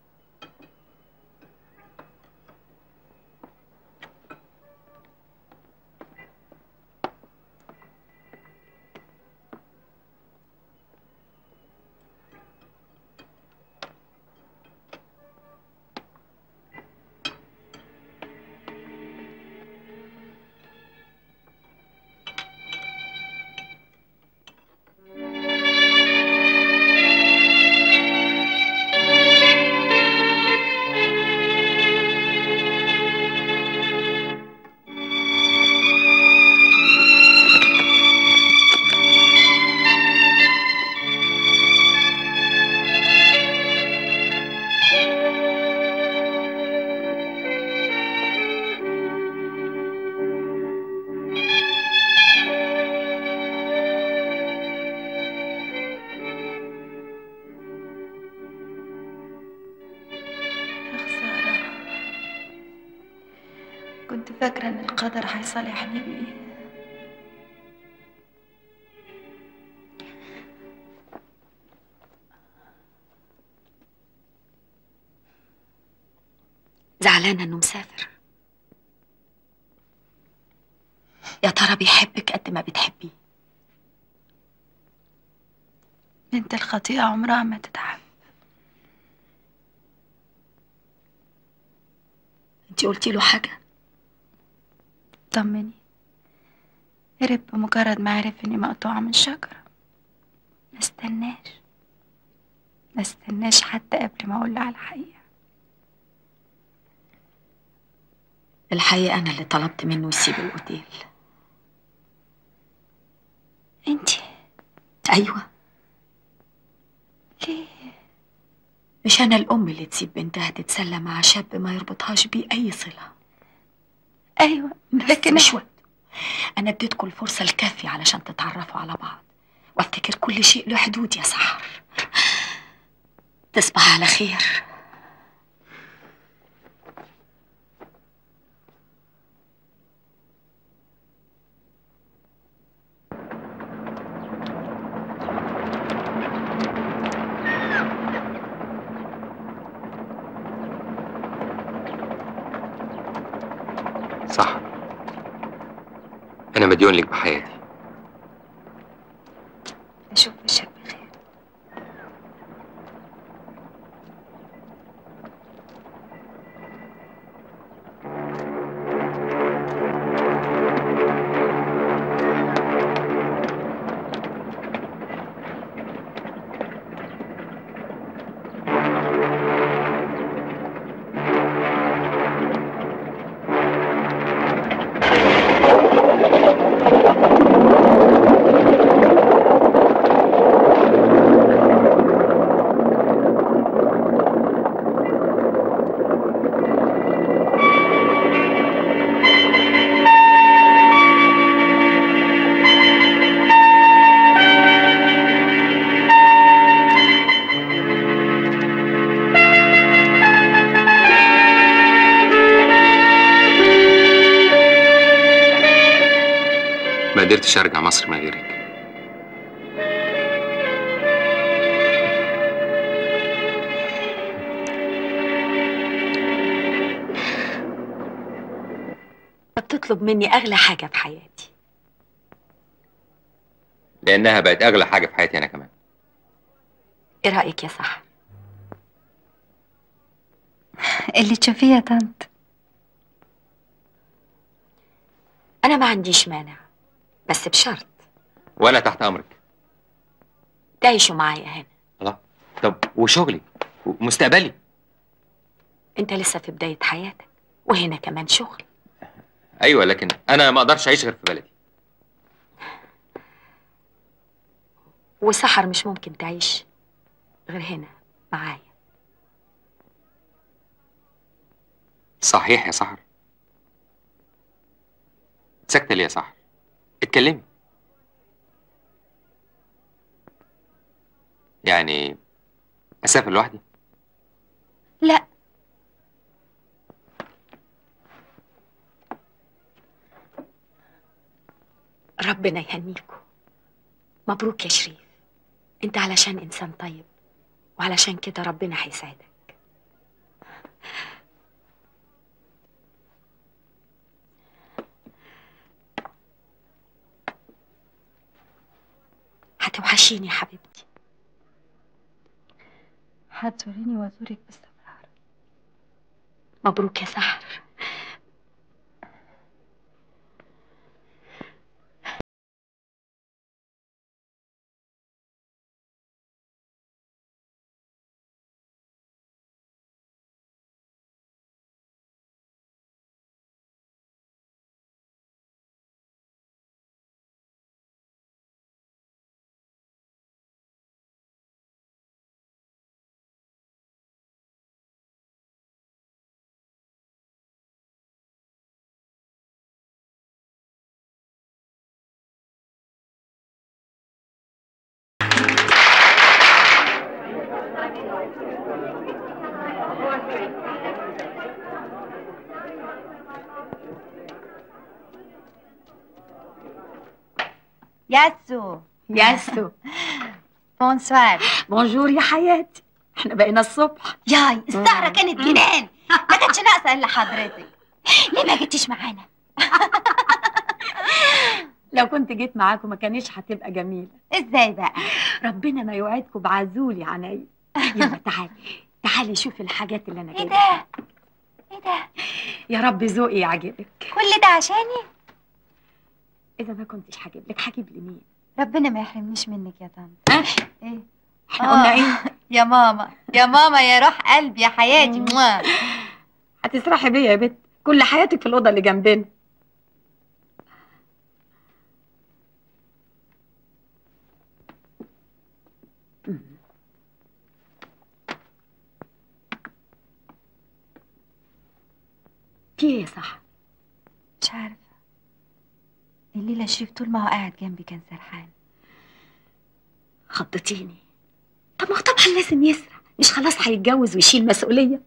كنت فاكرة إن القدر هيصالحني بيه زعلانة إنه مسافر يا ترى بيحبك قد ما بتحبيه بنت الخطيئة عمرها ما تتعب انت قلتي له حاجة طمني هرب بمجرد ما عرف إني مقطوعة من شجرة ما استناش ما استناش حتى قبل ما أقول له على الحقيقة الحقيقة أنا اللي طلبت منه يسيب الأوتيل انتي أيوة ليه مش أنا الأم اللي تسيب بنتها تتسلى مع شاب ما يربطهاش بيه أي صلة أيوة لكن مش وقت أنا اديتكم الفرصة الكافية علشان تتعرفوا على بعض وافتكر كل شيء له حدود يا سحر تصبح على خير صح أنا مديون لك بحياتي أشوف وشك بخير ما قدرتش أرجع مصر من غيرك بتطلب مني أغلى حاجة في حياتي لأنها بقت أغلى حاجة في حياتي أنا كمان إيه رأيك يا سحر؟ اللي تشوفيه يا طنط أنا ما عنديش مانع بس بشرط وأنا تحت أمرك تعيشوا معايا هنا الله طب وشغلي ومستقبلي أنت لسه في بداية حياتك وهنا كمان شغل أيوة لكن أنا ما أقدرش أعيش غير في بلدي وسحر مش ممكن تعيش غير هنا معايا صحيح يا سحر ساكتة ليه يا سحر اتكلمي يعني أسافر لوحدي لا ربنا يهنيكوا مبروك يا شريف انت علشان انسان طيب وعلشان كده ربنا هيساعدك هتوحشيني يا حبيبتي هتزوريني وازورك باستمرار مبروك يا سحر ياسو ياسو بونسوار بونجور يا حياتي احنا بقينا الصبح ياي السهرة كانت جنان ما كانش ناقصة إلا حضرتك ليه ما جيتيش معانا؟ لو كنت جيت معاكم ما كانش هتبقى جميلة ازاي بقى؟ ربنا ما يوعدكم بعزولي عينيا يلا تعالي تعالي شوفي الحاجات اللي انا ايه جايبها ده؟ ايه ده؟ يا رب ذوقي يعجبك كل ده عشاني؟ اذا ما كنتش هجيب لك هجيب لمين ربنا ما يحرمنيش منك يا طنط ايه؟ احنا قلنا ايه يا ماما يا ماما يا روح قلبي يا حياتي موا. هتسرحي بيا يا بت كل حياتك في الاوضه اللي جنبنا في ايه يا صح مش عارفة الليلة شريف طول ما هو قاعد جنبي كان سرحان خضتيني طب ما هو طبعا لازم يسرح مش خلاص هيتجوز ويشيل مسؤوليه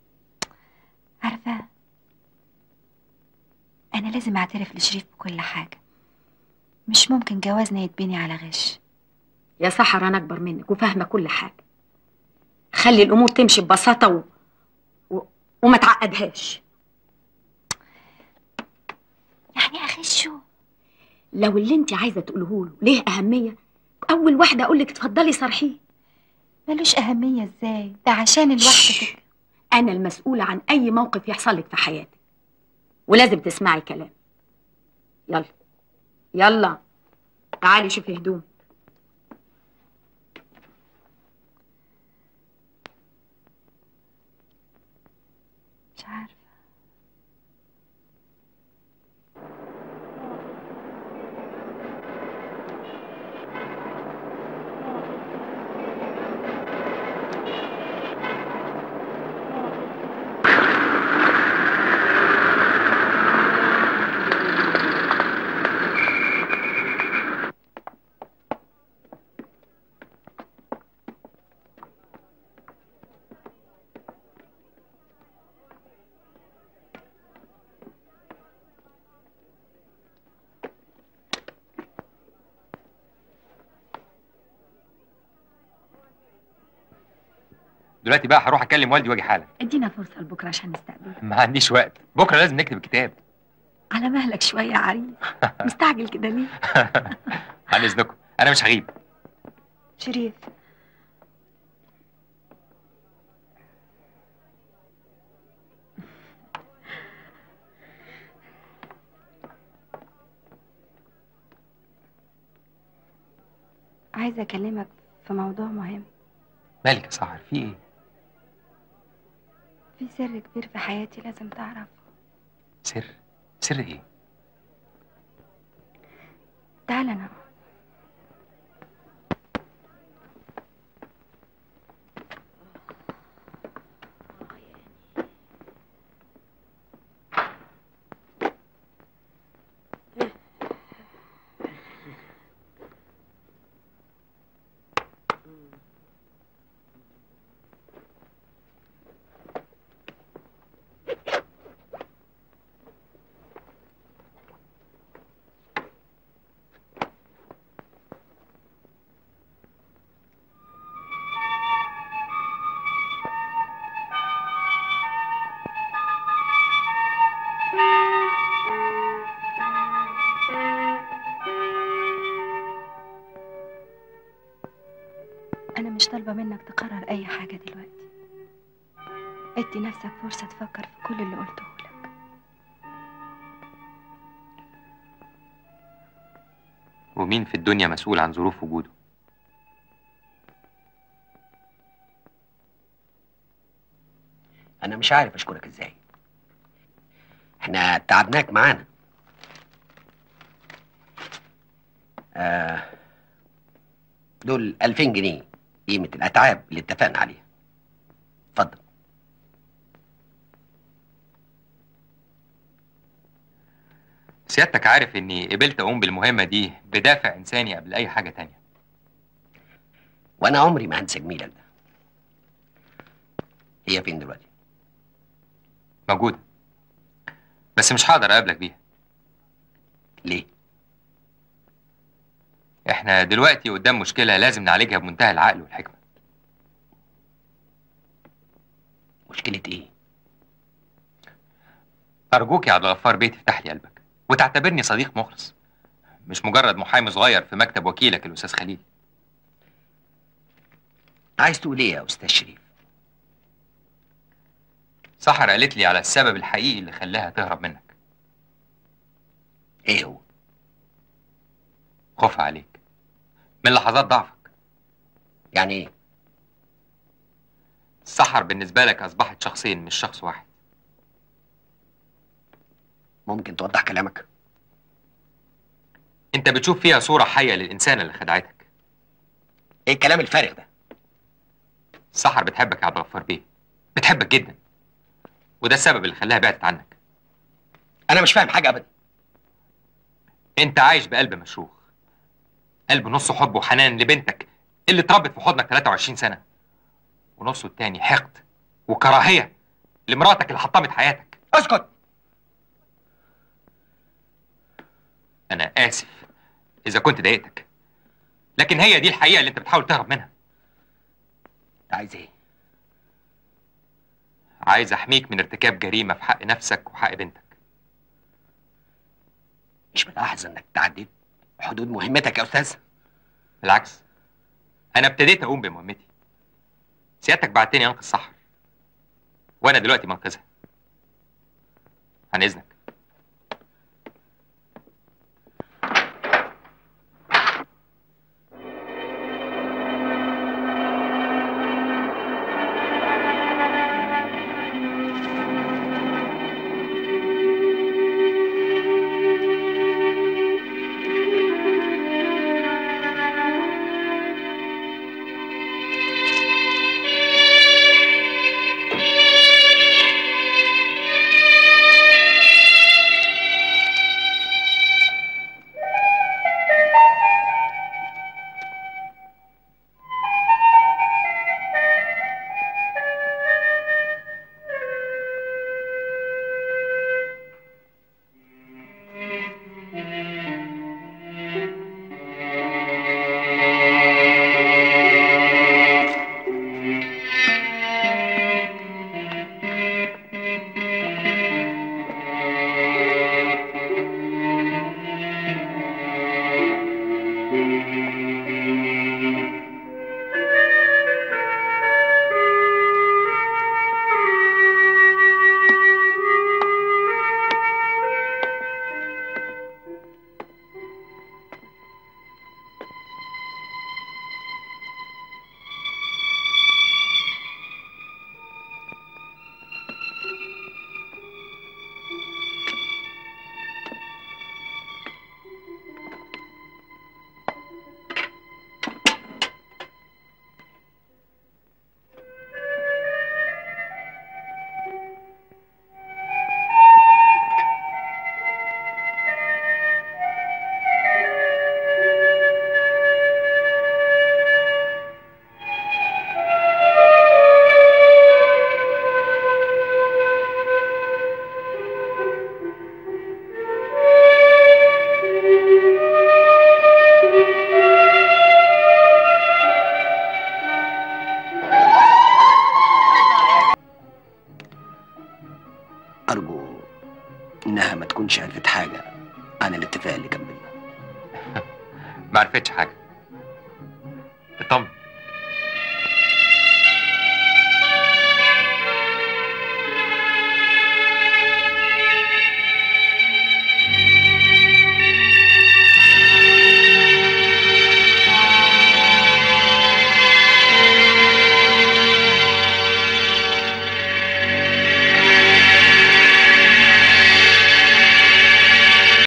عارفة أنا لازم أعترف لشريف بكل حاجة مش ممكن جوازنا يتبني على غش يا سحر انا اكبر منك وفاهمه كل حاجه خلي الامور تمشي ببساطه و... و... وما تعقدهاش يعني اخشه لو اللي انت عايزه تقوله له ليه اهميه اول واحده اقول لك اتفضلي صرحيه ملوش أهمية إزاي ده عشان الوحدة كده انا المسؤوله عن اي موقف يحصل لك في حياتك ولازم تسمعي كلام يلا يلا تعالي شوفي هدوم مش عارفة دلوقتي بقى هروح اكلم والدي واجي حالا ادينا فرصه لبكره عشان نستقبل ما عنديش وقت بكره لازم نكتب الكتاب على مهلك شويه يا عريس مستعجل كده ليه عن اذنكم انا مش هغيب شريف عايزة أكلمك في موضوع مهم مالك يا سحر في ايه في سر كبير في حياتي لازم تعرفه سر سر ايه تعال أنا أنا مش طالبة منك تقرر أي حاجة دلوقتي ادي نفسك فرصة تفكر في كل اللي قلته لك ومين في الدنيا مسؤول عن ظروف وجوده انا مش عارف اشكرك ازاي احنا تعبناك معانا آه دول 2000 جنيه قيمة الأتعاب اللي اتفقنا عليها اتفضل سيادتك عارف اني قبلت اقوم بالمهمه دي بدافع انساني قبل اي حاجه تانية وأنا عمري ما هنسى جميلك ده هي فين دلوقتي؟ موجوده بس مش هقدر اقابلك بيها ليه؟ احنا دلوقتي قدام مشكله لازم نعالجها بمنتهى العقل والحكمه مشكلة إيه؟ ارجوك يا عبد الغفار بيه تفتح لي قلبك وتعتبرني صديق مخلص مش مجرد محامي صغير في مكتب وكيلك الاستاذ خليل عايز تقول إيه يا أستاذ شريف؟ سحر قالت لي على السبب الحقيقي اللي خلاها تهرب منك إيه هو؟ خوفها عليك من لحظات ضعفك يعني إيه؟ سحر بالنسبه لك اصبحت شخصين مش شخص واحد ممكن توضح كلامك؟ انت بتشوف فيها صوره حيه للانسانه اللي خدعتك إيه الكلام الفارغ ده؟ سحر بتحبك يا عبد الغفار بيه بتحبك جدا وده السبب اللي خلاها بعدت عنك أنا مش فاهم حاجة أبدا انت عايش بقلب مشروخ قلب نصه حب وحنان لبنتك اللي اتربت في حضنك 23 سنه ونصه التاني حقد وكراهيه لمراتك اللي حطمت حياتك اسكت انا اسف اذا كنت ضايقتك لكن هي دي الحقيقه اللي انت بتحاول تهرب منها أنت عايز إيه؟ عايز احميك من ارتكاب جريمه في حق نفسك وحق بنتك مش ملاحظ إنك تعديت حدود مهمتك يا أستاذ؟ بالعكس انا ابتديت اقوم بمهمتي سيادتك بعتني انقذ سحر وانا دلوقتي منقذها عن اذنك أرجو إنها ما تكونش عرفت حاجة عن الاتفاق اللي كان بينا ما عرفتش حاجه اطمن